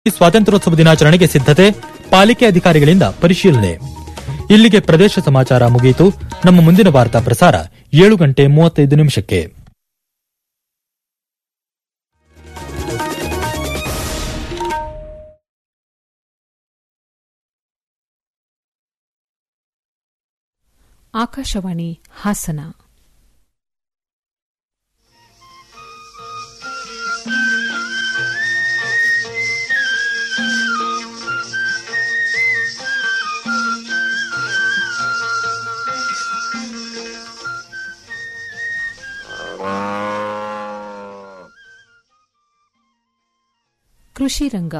ಸ್ವಾತಂತ್ರ್ಯೋತ್ಸವ ದಿನಾಚರಣೆಗೆ ಸಿದ್ಧತೆ ಪಾಲಿಕೆ ಅಧಿಕಾರಿಗಳಿಂದ ಪರಿಶೀಲನೆ ಇಲ್ಲಿಗೆ ಪ್ರದೇಶ ಸಮಾಚಾರ ಮುಗಿಯಿತು ನಮ್ಮ ಮುಂದಿನ ವಾರ್ತಾ ಪ್ರಸಾರ ಏಳು ಗಂಟೆ ಮೂವತ್ತೈದು ನಿಮಿಷಕ್ಕೆ ಆಕಾಶವಾಣಿ ಹಾಸನ ಕೃಷಿ ರಂಗ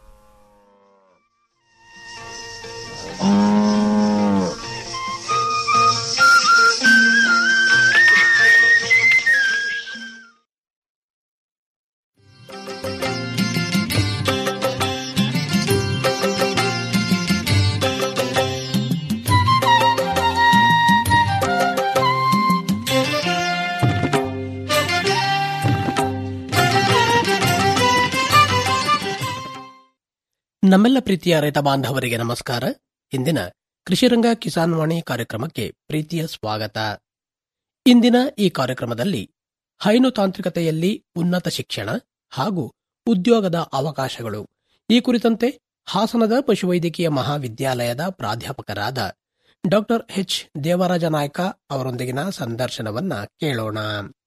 ನಮ್ಮೆಲ್ಲ ಪ್ರೀತಿಯ ರೈತ ಬಾಂಧವರಿಗೆ ನಮಸ್ಕಾರ ಇಂದಿನ ಕೃಷಿರಂಗ ಕಿಸಾನ್ ವಾಣಿ ಕಾರ್ಯಕ್ರಮಕ್ಕೆ ಪ್ರೀತಿಯ ಸ್ವಾಗತ ಇಂದಿನ ಈ ಕಾರ್ಯಕ್ರಮದಲ್ಲಿ ಹೈನು ತಾಂತ್ರಿಕತೆಯಲ್ಲಿ ಉನ್ನತ ಶಿಕ್ಷಣ ಹಾಗೂ ಉದ್ಯೋಗದ ಅವಕಾಶಗಳು ಈ ಕುರಿತಂತೆ ಹಾಸನದ ಪಶುವೈದ್ಯಕೀಯ ಮಹಾವಿದ್ಯಾಲಯದ ಪ್ರಾಧ್ಯಾಪಕರಾದ ಡಾಕ್ಟರ್ ಎಚ್ ದೇವರಾಜ ನಾಯ್ಕ ಅವರೊಂದಿಗಿನ ಸಂದರ್ಶನವನ್ನ ಕೇಳೋಣ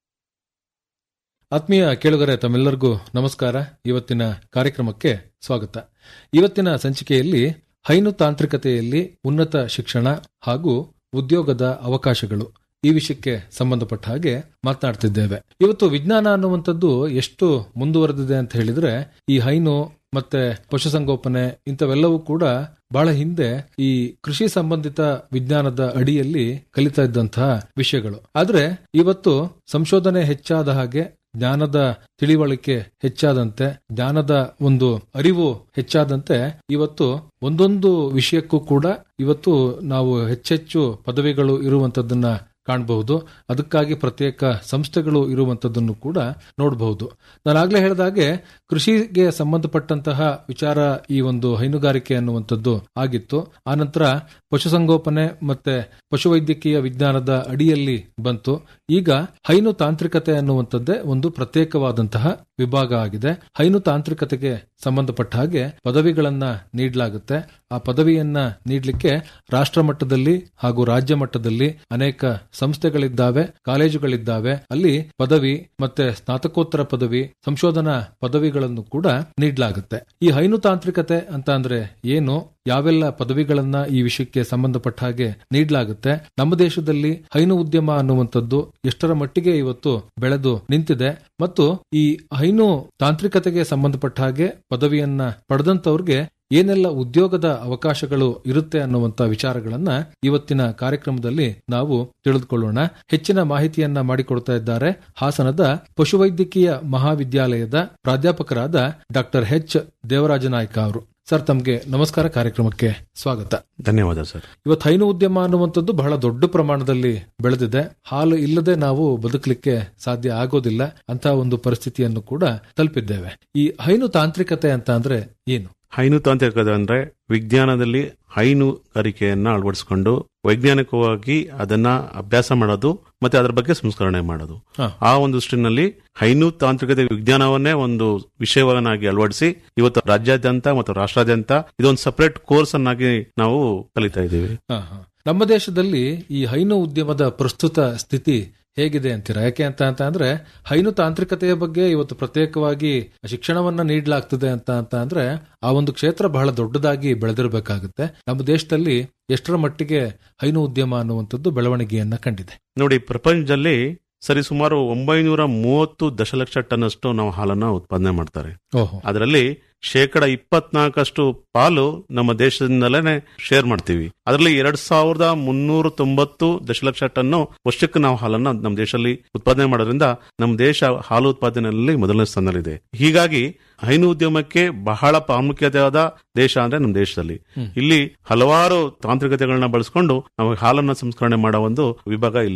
ಆತ್ಮೀಯ ಕೇಳುಗರೆ ತಮ್ಮೆಲ್ಲರಿಗೂ ನಮಸ್ಕಾರ ಇವತ್ತಿನ ಕಾರ್ಯಕ್ರಮಕ್ಕೆ ಸ್ವಾಗತ ಇವತ್ತಿನ ಸಂಚಿಕೆಯಲ್ಲಿ ಹೈನು ತಾಂತ್ರಿಕತೆಯಲ್ಲಿ ಉನ್ನತ ಶಿಕ್ಷಣ ಹಾಗೂ ಉದ್ಯೋಗದ ಅವಕಾಶಗಳು ಈ ವಿಷಯಕ್ಕೆ ಸಂಬಂಧಪಟ್ಟ ಹಾಗೆ ಮಾತನಾಡ್ತಿದ್ದೇವೆ ಇವತ್ತು ವಿಜ್ಞಾನ ಅನ್ನುವಂಥದ್ದು ಎಷ್ಟು ಮುಂದುವರೆದಿದೆ ಅಂತ ಹೇಳಿದ್ರೆ ಈ ಹೈನು ಮತ್ತೆ ಪಶುಸಂಗೋಪನೆ ಇಂಥವೆಲ್ಲವೂ ಕೂಡ ಬಹಳ ಹಿಂದೆ ಈ ಕೃಷಿ ಸಂಬಂಧಿತ ವಿಜ್ಞಾನದ ಅಡಿಯಲ್ಲಿ ಕಲಿತಾ ಇದ್ದಂತಹ ವಿಷಯಗಳು ಆದ್ರೆ ಇವತ್ತು ಸಂಶೋಧನೆ ಹೆಚ್ಚಾದ ಹಾಗೆ ಜ್ಞಾನದ ತಿಳಿವಳಿಕೆ ಹೆಚ್ಚಾದಂತೆ ಜ್ಞಾನದ ಒಂದು ಅರಿವು ಹೆಚ್ಚಾದಂತೆ ಇವತ್ತು ಒಂದೊಂದು ವಿಷಯಕ್ಕೂ ಕೂಡ ಇವತ್ತು ನಾವು ಹೆಚ್ಚೆಚ್ಚು ಪದವಿಗಳು ಇರುವಂತದ್ದನ್ನ ಕಾಣಬಹುದು ಅದಕ್ಕಾಗಿ ಪ್ರತ್ಯೇಕ ಸಂಸ್ಥೆಗಳು ಇರುವಂತದ್ದನ್ನು ಕೂಡ ನೋಡಬಹುದು ನಾನಾಗ್ಲೇ ಹೇಳಿದಾಗೆ ಕೃಷಿಗೆ ಸಂಬಂಧಪಟ್ಟಂತಹ ವಿಚಾರ ಈ ಒಂದು ಹೈನುಗಾರಿಕೆ ಅನ್ನುವಂಥದ್ದು ಆಗಿತ್ತು ಆನಂತರ ಪಶುಸಂಗೋಪನೆ ಮತ್ತೆ ಪಶುವೈದ್ಯಕೀಯ ವಿಜ್ಞಾನದ ಅಡಿಯಲ್ಲಿ ಬಂತು ಈಗ ಹೈನು ತಾಂತ್ರಿಕತೆ ಅನ್ನುವಂಥದ್ದೇ ಒಂದು ಪ್ರತ್ಯೇಕವಾದಂತಹ ವಿಭಾಗ ಆಗಿದೆ ಹೈನು ತಾಂತ್ರಿಕತೆಗೆ ಸಂಬಂಧಪಟ್ಟ ಹಾಗೆ ಪದವಿಗಳನ್ನ ನೀಡಲಾಗುತ್ತೆ ಆ ಪದವಿಯನ್ನ ನೀಡಲಿಕ್ಕೆ ರಾಷ್ಟ್ರ ಮಟ್ಟದಲ್ಲಿ ಹಾಗೂ ರಾಜ್ಯ ಮಟ್ಟದಲ್ಲಿ ಅನೇಕ ಸಂಸ್ಥೆಗಳಿದ್ದಾವೆ ಕಾಲೇಜುಗಳಿದ್ದಾವೆ ಅಲ್ಲಿ ಪದವಿ ಮತ್ತೆ ಸ್ನಾತಕೋತ್ತರ ಪದವಿ ಸಂಶೋಧನಾ ಪದವಿಗಳನ್ನು ಕೂಡ ನೀಡಲಾಗುತ್ತೆ ಈ ಹೈನು ತಾಂತ್ರಿಕತೆ ಅಂತ ಅಂದ್ರೆ ಏನು ಯಾವೆಲ್ಲ ಪದವಿಗಳನ್ನ ಈ ವಿಷಯಕ್ಕೆ ಸಂಬಂಧಪಟ್ಟ ಹಾಗೆ ನೀಡಲಾಗುತ್ತೆ ನಮ್ಮ ದೇಶದಲ್ಲಿ ಹೈನು ಉದ್ಯಮ ಅನ್ನುವಂಥದ್ದು ಎಷ್ಟರ ಮಟ್ಟಿಗೆ ಇವತ್ತು ಬೆಳೆದು ನಿಂತಿದೆ ಮತ್ತು ಈ ಹೈನು ತಾಂತ್ರಿಕತೆಗೆ ಸಂಬಂಧಪಟ್ಟ ಹಾಗೆ ಪದವಿಯನ್ನ ಪಡೆದಂತವ್ರಿಗೆ ಏನೆಲ್ಲ ಉದ್ಯೋಗದ ಅವಕಾಶಗಳು ಇರುತ್ತೆ ಅನ್ನುವಂತ ವಿಚಾರಗಳನ್ನ ಇವತ್ತಿನ ಕಾರ್ಯಕ್ರಮದಲ್ಲಿ ನಾವು ತಿಳಿದುಕೊಳ್ಳೋಣ ಹೆಚ್ಚಿನ ಮಾಹಿತಿಯನ್ನ ಮಾಡಿಕೊಡ್ತಾ ಇದ್ದಾರೆ ಹಾಸನದ ಪಶುವೈದ್ಯಕೀಯ ಮಹಾವಿದ್ಯಾಲಯದ ಪ್ರಾಧ್ಯಾಪಕರಾದ ಡಾಕ್ಟರ್ ಎಚ್ ದೇವರಾಜ ನಾಯ್ಕ ಅವರು ಸರ್ ತಮಗೆ ನಮಸ್ಕಾರ ಕಾರ್ಯಕ್ರಮಕ್ಕೆ ಸ್ವಾಗತ ಧನ್ಯವಾದ ಸರ್ ಇವತ್ತು ಹೈನು ಉದ್ಯಮ ಅನ್ನುವಂಥದ್ದು ಬಹಳ ದೊಡ್ಡ ಪ್ರಮಾಣದಲ್ಲಿ ಬೆಳೆದಿದೆ ಹಾಲು ಇಲ್ಲದೆ ನಾವು ಬದುಕಲಿಕ್ಕೆ ಸಾಧ್ಯ ಆಗೋದಿಲ್ಲ ಅಂತ ಒಂದು ಪರಿಸ್ಥಿತಿಯನ್ನು ಕೂಡ ತಲುಪಿದ್ದೇವೆ ಈ ಹೈನು ತಾಂತ್ರಿಕತೆ ಅಂತ ಅಂದ್ರೆ ಏನು ಹೈನು ತಾಂತ್ರಿಕತೆ ಅಂದ್ರೆ ವಿಜ್ಞಾನದಲ್ಲಿ ಹೈನುಗಾರಿಕೆಯನ್ನ ಅಳವಡಿಸಿಕೊಂಡು ವೈಜ್ಞಾನಿಕವಾಗಿ ಅದನ್ನ ಅಭ್ಯಾಸ ಮಾಡೋದು ಮತ್ತೆ ಅದರ ಬಗ್ಗೆ ಸಂಸ್ಕರಣೆ ಮಾಡೋದು ಹಾ. ಆ ಒಂದು ದೃಷ್ಟಿನಲ್ಲಿ ಹೈನು ತಾಂತ್ರಿಕತೆ ವಿಜ್ಞಾನವನ್ನೇ ಒಂದು ವಿಷಯವನ್ನಾಗಿ ಅಳವಡಿಸಿ ಇವತ್ತು ರಾಜ್ಯಾದ್ಯಂತ ಮತ್ತು ರಾಷ್ಟ್ರಾದ್ಯಂತ ಇದೊಂದು ಸಪರೇಟ್ ಕೋರ್ಸ್ ಅನ್ನಾಗಿ ನಾವು ಕಲಿತಾ ಇದ್ದೀವಿ ಹಾ, ಹಾ. ನಮ್ಮ ದೇಶದಲ್ಲಿ ಈ ಹೈನು ಉದ್ಯಮದ ಪ್ರಸ್ತುತ ಸ್ಥಿತಿ ಹೇಗಿದೆ ಅಂತೀರಾ ಯಾಕೆ ಅಂತ ಅಂತ ಅಂದ್ರೆ ಹೈನು ತಾಂತ್ರಿಕತೆಯ ಬಗ್ಗೆ ಇವತ್ತು ಪ್ರತ್ಯೇಕವಾಗಿ ಶಿಕ್ಷಣವನ್ನ ನೀಡಲಾಗ್ತದೆ ಅಂತ ಅಂತ ಅಂದ್ರೆ ಆ ಒಂದು ಕ್ಷೇತ್ರ ಬಹಳ ದೊಡ್ಡದಾಗಿ ಬೆಳೆದಿರಬೇಕಾಗುತ್ತೆ ನಮ್ಮ ದೇಶದಲ್ಲಿ ಎಷ್ಟರ ಮಟ್ಟಿಗೆ ಹೈನು ಉದ್ಯಮ ಅನ್ನುವಂಥದ್ದು ಬೆಳವಣಿಗೆಯನ್ನ ಕಂಡಿದೆ ನೋಡಿ ಪ್ರಪಂಚದಲ್ಲಿ ಸರಿ ಸುಮಾರು ಒಂಬೈನೂರ ಮೂವತ್ತು ದಶಲಕ್ಷ ಟನ್ ಅಷ್ಟು ನಾವು ಹಾಲನ್ನ ಉತ್ಪಾದನೆ ಮಾಡ್ತಾರೆ ಓಹೋ ಅದರಲ್ಲಿ ಶೇಕಡ ಇಪ್ಪತ್ನಾಲ್ಕಷ್ಟು ಪಾಲು ನಮ್ಮ ದೇಶದಿಂದಲೇ ಶೇರ್ ಮಾಡ್ತೀವಿ ಅದರಲ್ಲಿ ಎರಡ್ ಸಾವಿರದ ಮುನ್ನೂರ ತೊಂಬತ್ತು ದಶಲಕ್ಷ ಟನ್ನು ವರ್ಷಕ್ಕೆ ನಾವು ಹಾಲನ್ನ ನಮ್ಮ ದೇಶದಲ್ಲಿ ಉತ್ಪಾದನೆ ಮಾಡೋದ್ರಿಂದ ನಮ್ಮ ದೇಶ ಹಾಲು ಉತ್ಪಾದನೆಯಲ್ಲಿ ಮೊದಲನೇ ಸ್ಥಾನದಲ್ಲಿದೆ ಹೀಗಾಗಿ ಹೈನು ಉದ್ಯಮಕ್ಕೆ ಬಹಳ ಪ್ರಾಮುಖ್ಯತೆಯಾದ ದೇಶ ಅಂದ್ರೆ ನಮ್ಮ ದೇಶದಲ್ಲಿ ಇಲ್ಲಿ ಹಲವಾರು ತಾಂತ್ರಿಕತೆಗಳನ್ನ ಬಳಸ್ಕೊಂಡು ನಾವು ಹಾಲನ್ನ ಸಂಸ್ಕರಣೆ ಮಾಡೋ ಒಂದು ವಿಭಾಗ ಇಲ್ಲಿದೆ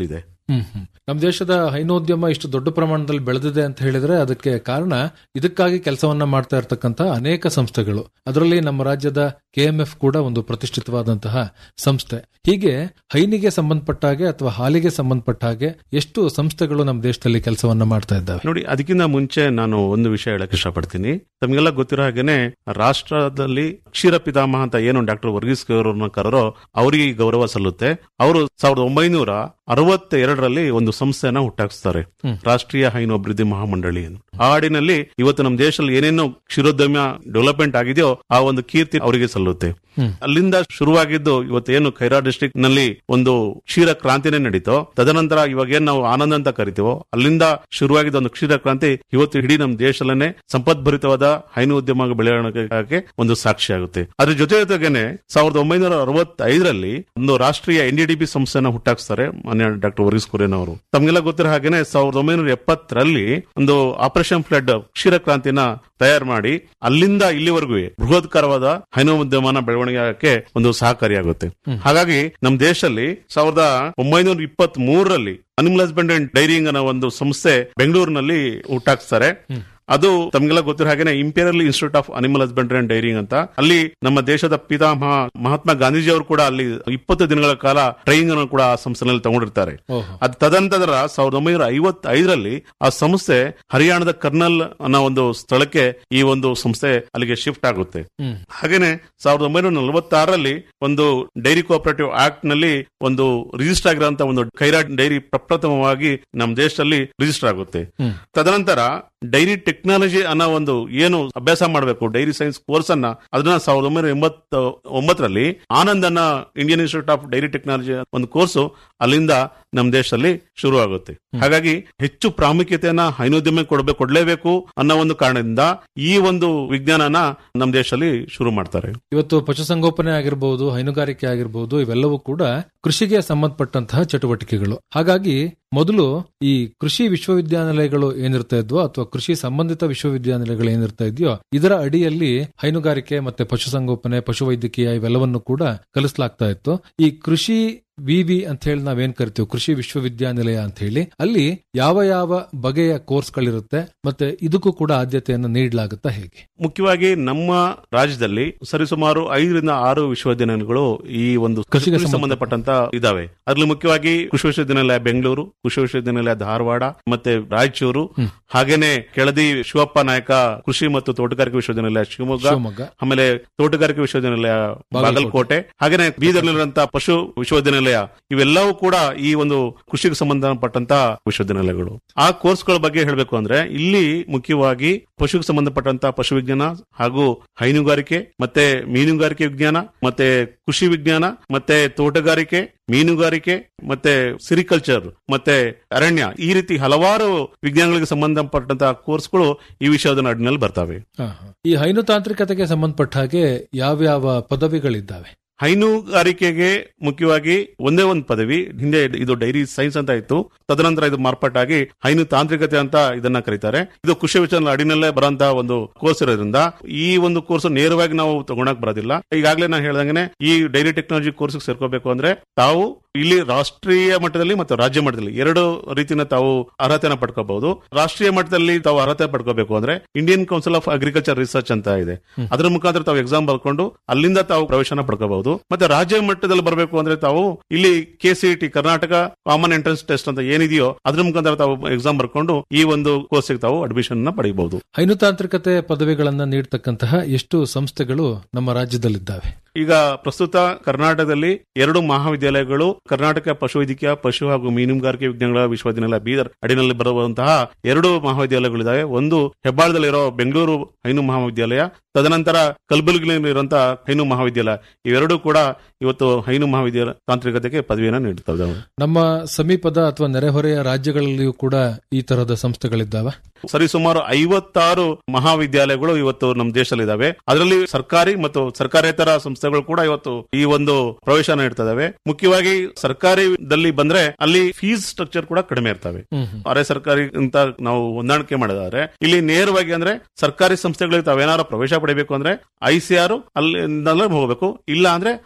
ಹ್ಮ್ ಹ್ಮ್. ನಮ್ಮ ದೇಶದ ಹೈನೋದ್ಯಮ ಇಷ್ಟು ದೊಡ್ಡ ಪ್ರಮಾಣದಲ್ಲಿ ಬೆಳೆದಿದೆ ಅಂತ ಹೇಳಿದ್ರೆ ಅದಕ್ಕೆ ಕಾರಣ ಇದಕ್ಕಾಗಿ ಕೆಲಸವನ್ನ ಮಾಡ್ತಾ ಇರತಕ್ಕಂತ ಅನೇಕ ಸಂಸ್ಥೆಗಳು ಅದರಲ್ಲಿ ನಮ್ಮ ರಾಜ್ಯದ ಕೆಎಂಎಫ್ ಕೂಡ ಒಂದು ಪ್ರತಿಷ್ಠಿತವಾದಂತಹ ಸಂಸ್ಥೆ ಹೀಗೆ ಹೈನಿಗೆ ಸಂಬಂಧಪಟ್ಟ ಹಾಗೆ ಅಥವಾ ಹಾಲಿಗೆ ಸಂಬಂಧಪಟ್ಟ ಹಾಗೆ ಎಷ್ಟು ಸಂಸ್ಥೆಗಳು ನಮ್ಮ ದೇಶದಲ್ಲಿ ಕೆಲಸವನ್ನ ಮಾಡ್ತಾ ಇದ್ದಾವೆ ನೋಡಿ ಅದಕ್ಕಿಂತ ಮುಂಚೆ ನಾನು ಒಂದು ವಿಷಯ ಹೇಳಕ್ ಇಷ್ಟಪಡ್ತೀನಿ ತಮಗೆಲ್ಲ ಗೊತ್ತಿರೋ ಹಾಗೇನೆ ರಾಷ್ಟ್ರದಲ್ಲಿ ಕ್ಷೀರ ಪಿತಾಮಹ ಅಂತ ಏನು ಡಾಕ್ಟರ್ ವರ್ಗೀಸ್ ಅವರನ್ನ ಕರೆರೋ ಅವರಿಗೆ ಈ ಗೌರವ ಸಲ್ಲುತ್ತೆ ಅವರು ಸಾವಿರದ ಒಂಬೈನೂರ ಅರವತ್ತ ಎರಡರಲ್ಲಿ ಒಂದು ಸಂಸ್ಥೆನ ಹುಟ್ಟಾಕ್ಸ್ತಾರೆ ಹ್ಮ್. ರಾಷ್ಟ್ರೀಯ ಹೈನು ಅಭಿವೃದ್ಧಿ ಮಹಾಮಂಡಳಿ ಅಂತ ಆ ಹಾಡಿನಲ್ಲಿ ಇವತ್ತು ನಮ್ಮ ದೇಶದಲ್ಲಿ ಏನೇನು ಕ್ಷೀರೋದ್ಯಮ ಡೆವಲಪ್ಮೆಂಟ್ ಆಗಿದೆಯೋ ಆ ಒಂದು ಕೀರ್ತಿ ಅವರಿಗೆ ಸಲ್ಲುತ್ತೆ ಹ್ಮ್. ಅಲ್ಲಿಂದ ಶುರುವಾಗಿದ್ದು ಇವತ್ತೇನು ಖೈರಾ ಡಿಸ್ಟ್ರಿಕ್ಟ್ ನಲ್ಲಿ ಒಂದು ಕ್ಷೀರ ಕ್ರಾಂತಿನೇ ನಡೀತೋ ತದನಂತರ ಇವಾಗ ಏನ್ ನಾವು ಆನಂದ ಅಂತ ಕರಿತೀವೋ ಅಲ್ಲಿಂದ ಶುರುವಾಗಿದ್ದ ಒಂದು ಕ್ಷೀರ ಕ್ರಾಂತಿ ಇವತ್ತು ಇಡೀ ನಮ್ಮ ದೇಶದಲ್ಲೇ ಸಂಪದ್ಭರಿತವಾದ ಹೈನು ಉದ್ಯಮ ಬೆಳವಣಿಗೆಗೆ ಒಂದು ಸಾಕ್ಷಿ ಆಗುತ್ತೆ ಅದ್ರ ಜೊತೆ ಜೊತೆಗೇನೆ ಸಾವಿರದ ಒಂಬೈನೂರ ಅರವತ್ತೈದರಲ್ಲಿ ಒಂದು ರಾಷ್ಟ್ರೀಯ ಎನ್ಡಿಡಿಬಿ ಸಂಸ್ಥೆನ ಹುಟ್ಟಾಕ್ಸ್ತಾರೆ ಮಾನ್ಯ ಡಾಕ್ಟರ್ ವರೀಸ್ ಕುರೇನ್ ಅವರು ತಮಗೆಲ್ಲ ಗೊತ್ತಿರೋ ಹಾಗೇನೆ ಸಾವಿರದ ಒಂಬೈನೂರ ಎಪ್ಪತ್ತರಲ್ಲಿ ಒಂದು ಆಪರೇಷನ್ ಫ್ಲಡ್ ಕ್ಷೀರ ಕ್ರಾಂತಿನ ತಯಾರು ಮಾಡಿ ಅಲ್ಲಿಂದ ಇಲ್ಲಿವರೆಗೂ ಬೃಹತ್ಕರವಾದ ಹೈನು ಉದ್ಯಮನ ಬೆಳವಣಿಗೆ ಆಗಕ್ಕೆ ಒಂದು ಸಹಕಾರಿಯಾಗುತ್ತೆ ಹಾಗಾಗಿ ನಮ್ಮ ದೇಶದಲ್ಲಿ ಸಾವಿರದ ಒಂಬೈನೂರ ಇಪ್ಪತ್ತ್ ಮೂರರಲ್ಲಿ ಅನಿಮಲ್ ಹಸ್ಬೆಂಡ್ ಅಂಡ್ ಡೈರಿಂಗ್ ಅನ್ನೋ ಒಂದು ಸಂಸ್ಥೆ ಬೆಂಗಳೂರಿನಲ್ಲಿ ಹುಟ್ಟಾಕ್ಸ್ತಾರೆ ಅದು ತಮಗೆಲ್ಲ ಗೊತ್ತಿರೋ ಹಾಗೇನೆ imperial institute of animal husbandry and dairying ಅಂತ ಅಲ್ಲಿ ನಮ್ಮ ದೇಶದ ಪಿತಾಮಹ ಮಹಾತ್ಮ ಗಾಂಧೀಜಿ ಅವರು ಕೂಡ ಅಲ್ಲಿ ಇಪ್ಪತ್ತು ದಿನಗಳ ಕಾಲ ಟ್ರೈನಿಂಗ್ ಅನ್ನು ಕೂಡ ಆ ಸಂಸ್ಥೆನಲ್ಲಿ ತಗೊಂಡಿರ್ತಾರೆ ಓಹೋ. ಅದ್ ತದನಂತರ ಸಾವಿರದ ಒಂಬೈನೂರ ಐವತ್ತೈದರಲ್ಲಿ ಆ ಸಂಸ್ಥೆ ಹರಿಯಾಣದ ಕರ್ನಲ್ ಅನ್ನೋ ಒಂದು ಸ್ಥಳಕ್ಕೆ ಈ ಒಂದು ಸಂಸ್ಥೆ ಅಲ್ಲಿಗೆ ಶಿಫ್ಟ್ ಆಗುತ್ತೆ ಹ್ಮ್. ಹಾಗೇನೆ ಸಾವಿರದ ಒಂಬೈನೂರ ನಲವತ್ತಾರರಲ್ಲಿ ಒಂದು ಡೈರಿ ಕೋಆಪರೇಟಿವ್ ಆಕ್ಟ್ ನಲ್ಲಿ ಒಂದು ರಿಜಿಸ್ಟರ್ ಆಗಿರುವಂತಹ ಒಂದು ಖೈರಾ ಡೈರಿ ಪ್ರಪ್ರಥಮವಾಗಿ ನಮ್ಮ ದೇಶದಲ್ಲಿ ರಿಜಿಸ್ಟರ್ ಆಗುತ್ತೆ ಹ್ಮ್. ತದನಂತರ ಡೈರಿ ಟೆಕ್ನಾಲಜಿ ಅನ್ನೋ ಒಂದು ಏನು ಅಭ್ಯಾಸ ಮಾಡಬೇಕು ಡೈರಿ ಸೈನ್ಸ್ ಕೋರ್ಸ್ ಅನ್ನ ಅದನ್ನ ಸಾವಿರದ ಒಂಬೈನೂರ ಎಂಬತ್ತ ಒಂಬತ್ತರಲ್ಲಿ ಆನಂದ್ ಅನ್ನ Indian institute of dairy technology ಒಂದು ಕೋರ್ಸು ಅಲ್ಲಿಂದ ನಮ್ಮ ದೇಶದಲ್ಲಿ ಶುರು ಆಗುತ್ತೆ ಹಾಗಾಗಿ ಹೆಚ್ಚು ಪ್ರಾಮುಖ್ಯತೆಯನ್ನ ಹೈನೋದ್ಯಮ ಕೊಡಬೇಕು ಕೊಡ್ಲೇಬೇಕು ಅನ್ನೋ ಒಂದು ಕಾರಣದಿಂದ ಈ ಒಂದು ವಿಜ್ಞಾನನ ನಮ್ಮ ದೇಶದಲ್ಲಿ ಶುರು ಮಾಡ್ತಾರೆ ಇವತ್ತು ಪಶುಸಂಗೋಪನೆ ಆಗಿರಬಹುದು ಹೈನುಗಾರಿಕೆ ಆಗಿರಬಹುದು ಇವೆಲ್ಲವೂ ಕೂಡ ಕೃಷಿಗೆ ಸಂಬಂಧಪಟ್ಟಂತಹ ಚಟುವಟಿಕೆಗಳು ಹಾಗಾಗಿ ಮೊದಲು ಈ ಕೃಷಿ ವಿಶ್ವವಿದ್ಯಾನಿಲಯಗಳು ಏನಿರ್ತಾ ಇದ್ವೋ ಅಥವಾ ಕೃಷಿ ಸಂಬಂಧಿತ ವಿಶ್ವವಿದ್ಯಾನಿಲಯಗಳು ಏನಿರ್ತಾ ಇದೆಯೋ ಇದರ ಅಡಿಯಲ್ಲಿ ಹೈನುಗಾರಿಕೆ ಮತ್ತೆ ಪಶುಸಂಗೋಪನೆ ಪಶುವೈದ್ಯಕೀಯ ಇವೆಲ್ಲವನ್ನು ಕೂಡ ಕಲಿಸಲಾಗ್ತಾ ಇತ್ತು ಈ ಕೃಷಿ ವಿವಿ ಅಂತ ಹೇಳಿ ನಾವೇನ್ ಕರಿತೀವಿ ಕೃಷಿ ವಿಶ್ವವಿದ್ಯಾನಿಲಯ ಅಂತ ಹೇಳಿ ಅಲ್ಲಿ ಯಾವ ಯಾವ ಬಗೆಯ ಕೋರ್ಸ್ಗಳಿರುತ್ತೆ ಮತ್ತೆ ಇದಕ್ಕೂ ಕೂಡ ಆದ್ಯತೆಯನ್ನು ನೀಡಲಾಗುತ್ತಾ ಹೇಗೆ ಮುಖ್ಯವಾಗಿ ನಮ್ಮ ರಾಜ್ಯದಲ್ಲಿ ಸರಿಸುಮಾರು ಐದರಿಂದ ಆರು ವಿಶ್ವವಿದ್ಯಾನಿಲಯಗಳು ಈ ಒಂದು ಕೃಷಿಗೆ ಕೃಷಿಗೆ ಸಂಬಂಧಪಟ್ಟಂತ ಇದಾವೆ ಅದ್ರಲ್ಲಿ ಮುಖ್ಯವಾಗಿ ಕೃಷಿ ವಿಶ್ವವಿದ್ಯಾನಿಲಯ ಬೆಂಗಳೂರು ಕೃಷಿ ವಿಶ್ವವಿದ್ಯಾನಿಲಯ ಧಾರವಾಡ ಮತ್ತೆ ರಾಯಚೂರು ಹಾಗೇನೆ ಕೆಳದಿ ಶಿವಪ್ಪ ನಾಯಕ ಕೃಷಿ ಮತ್ತು ತೋಟಗಾರಿಕೆ ವಿಶ್ವವಿದ್ಯಾನಿಲಯ ಶಿವಮೊಗ್ಗ ಶಿವಮೊಗ್ಗ ಆಮೇಲೆ ತೋಟಗಾರಿಕೆ ವಿಶ್ವವಿದ್ಯಾನಿಲಯ ಬಾಗಲಕೋಟೆ. ಬಾಗಲಕೋಟೆ ಹಾಗೇನೆ ಬೀದರ್ನಲ್ಲಿರುವಂತಹ ಪಶು ವಿಶ್ವವಿದ್ಯಾನಿಲಯ ಇವೆಲ್ಲವೂ ಕೂಡ ಈ ಒಂದು ಕೃಷಿಗೆ ಸಂಬಂಧಪಟ್ಟಂತ ವಿಶ್ವವಿದ್ಯಾನಿಲಯಗಳು ಆ ಕೋರ್ಸ್ಗಳ ಬಗ್ಗೆ ಹೇಳಬೇಕು ಅಂದ್ರೆ ಇಲ್ಲಿ ಮುಖ್ಯವಾಗಿ ಪಶುಗೆ ಸಂಬಂಧಪಟ್ಟಂತ ಪಶು ವಿಜ್ಞಾನ ಹಾಗೂ ಹೈನುಗಾರಿಕೆ ಮತ್ತೆ ಮೀನುಗಾರಿಕೆ ವಿಜ್ಞಾನ ಮತ್ತೆ ಕೃಷಿ ವಿಜ್ಞಾನ ಮತ್ತೆ ತೋಟಗಾರಿಕೆ ಮೀನುಗಾರಿಕೆ ಮತ್ತೆ ಸಿರಿಕಲ್ಚರ್ ಮತ್ತೆ ಅರಣ್ಯ ಈ ರೀತಿ ಹಲವಾರು ವಿಜ್ಞಾನಗಳಿಗೆ ಸಂಬಂಧಪಟ್ಟಂತಹ ಕೋರ್ಸ್ಗಳು ಈ ವಿಷಯದ ಅಡಿನಲ್ಲಿ ಬರ್ತವೆ ಹಾ, ಹಾ. ಈ ಹೈನು ತಾಂತ್ರಿಕತೆಗೆ ಸಂಬಂಧಪಟ್ಟ ಹಾಗೆ ಯಾವ್ಯಾವ ಪದವಿಗಳಿದ್ದಾವೆ ಹೈನುಗಾರಿಕೆಗೆ ಮುಖ್ಯವಾಗಿ ಒಂದೇ ಒಂದು ಪದವಿ ಹಿಂದೆ ಇದು ಡೈರಿ ಸೈನ್ಸ್ ಅಂತ ಇತ್ತು ತದನಂತರ ಇದು ಮಾರ್ಪಾಟಾಗಿ ಹೈನು ತಾಂತ್ರಿಕತೆ ಅಂತ ಇದನ್ನ ಕರೀತಾರೆ ಇದು ಕೃಷಿ ವಿಚಾರ ಅಡಿನಲ್ಲೇ ಬರೋಂತಹ ಒಂದು ಕೋರ್ಸ್ ಇರೋದ್ರಿಂದ ಈ ಒಂದು ಕೋರ್ಸ್ ನೇರವಾಗಿ ನಾವು ತಗೊಳಕ್ ಬರೋದಿಲ್ಲ ಈಗಾಗಲೇ ನಾನು ಹೇಳ್ದಂಗೆ ಈ ಡೈರಿ ಟೆಕ್ನಾಲಜಿ ಕೋರ್ಸ್ ಸೇರ್ಕೋಬೇಕು ಅಂದ್ರೆ ತಾವು ಇಲ್ಲಿ ರಾಷ್ಟ್ರೀಯ ಮಟ್ಟದಲ್ಲಿ ಮತ್ತು ರಾಜ್ಯ ಮಟ್ಟದಲ್ಲಿ ಎರಡು ರೀತಿನ ತಾವು ಅರ್ಹತೆನ ಪಡ್ಕೋಬಹುದು ರಾಷ್ಟ್ರೀಯ ಮಟ್ಟದಲ್ಲಿ ತಾವು ಅರ್ಹತೆ ಪಡ್ಕೋಬೇಕು ಅಂದ್ರೆ Indian council of agriculture research ಅಂತ ಇದೆ ಅದರ ಮುಖಾಂತರ ತಾವು ಎಕ್ಸಾಮ್ ಬರ್ಕೊಂಡು ಅಲ್ಲಿಂದ ತಾವು ಪ್ರವೇಶನ ಪಡ್ಕೋಬಹುದು ಮತ್ತೆ ರಾಜ್ಯ ಮಟ್ಟದಲ್ಲಿ ಬರಬೇಕು ಅಂದ್ರೆ ತಾವು ಇಲ್ಲಿ KCET Karnataka common entrance test ಅಂತ ಏನಿದೆಯೋ ಅದ್ರ ಮುಖಾಂತರ ತಾವು ಎಕ್ಸಾಮ್ ಬರ್ಕೊಂಡು ಈ ಒಂದು ಕೋರ್ಸ್ಗೆ ತಾವು ಅಡ್ಮಿಷನ್ ನ ಪಡೆಯಬಹುದು ಹೈನು ತಾಂತ್ರಿಕತೆ ಪದವಿಗಳನ್ನ ನೀಡತಕ್ಕಂತಹ ಎಷ್ಟು ಸಂಸ್ಥೆಗಳು ನಮ್ಮ ರಾಜ್ಯದಲ್ಲಿದ್ದಾವೆ ಈಗ ಪ್ರಸ್ತುತ ಕರ್ನಾಟಕದಲ್ಲಿ ಎರಡು ಮಹಾವಿದ್ಯಾಲಯಗಳು ಕರ್ನಾಟಕ ಪಶುವೈದ್ಯಕೀಯ ಪಶು ಹಾಗೂ ಮೀನುಗಾರಿಕೆ ವಿಜ್ಞಾನಗಳ ವಿಶ್ವವಿದ್ಯಾನಿಲಯ ಬೀದರ್ ಅಡಿನಲ್ಲಿ ಬರುವಂತಹ ಎರಡು ಮಹಾವಿದ್ಯಾಲಯಗಳಿದ್ದಾವೆ ಒಂದು ಹೆಬ್ಬಾಳದಲ್ಲಿರೋ ಬೆಂಗಳೂರು ಹೈನು ಮಹಾವಿದ್ಯಾಲಯ ತದನಂತರ ಕಲಬುರಗಿಯಲ್ಲಿರುವಂತಹ ಹೈನು ಮಹಾವಿದ್ಯಾಲಯ ಇವೆರಡೂ ಕೂಡ ಇವತ್ತು ಹೈನು ಮಹಾವಿದ್ಯಾಲಯ ತಾಂತ್ರಿಕತೆಗೆ ಪದವಿಯನ್ನು ನೀಡುತ್ತವೆ ನಮ್ಮ ಸಮೀಪದ ಅಥವಾ ನೆರೆಹೊರೆಯ ರಾಜ್ಯಗಳಲ್ಲಿಯೂ ಕೂಡ ಈ ತರಹದ ಸಂಸ್ಥೆಗಳಿದ್ದಾವೆ ಸರಿಸುಮಾರು ಐವತ್ತಾರು ಮಹಾವಿದ್ಯಾಲಯಗಳು ಇವತ್ತು ನಮ್ಮ ದೇಶದಲ್ಲಿದ್ದಾವೆ ಅದರಲ್ಲಿ ಸರ್ಕಾರಿ ಮತ್ತು ಸರ್ಕಾರೇತರ ಸಂಸ್ಥೆಗಳು ಕೂಡ ಇವತ್ತು ಈ ಒಂದು ಪ್ರವೇಶ ನೀಡ್ತಿದ್ದಾವೆ ಮುಖ್ಯವಾಗಿ ಸರ್ಕಾರದಲ್ಲಿ ಬಂದ್ರೆ ಅಲ್ಲಿ ಫೀಸ್ ಸ್ಟ್ರಕ್ಚರ್ ಕೂಡ ಕಡಿಮೆ ಇರ್ತವೆ ಅರೆ ಸರ್ಕಾರಿ ಅಂತ ನಾವು ಹೊಂದಾಣಿಕೆ ಮಾಡಿದ್ರೆ ಇಲ್ಲಿ ನೇರವಾಗಿ ಅಂದ್ರೆ ಸರ್ಕಾರಿ ಸಂಸ್ಥೆಗಳಿಗೆ ತಾವೇನಾರು ಪ್ರವೇಶ ಪಡಿಬೇಕು ಅಂದ್ರೆ ಐ ಸಿ ಆರ್ ಅಲ್ಲಿಂದಲೇ ಹೋಗಬೇಕು ಇಲ್ಲ ಅಂದ್ರೆ ಆ ರಾಜ್ಯದ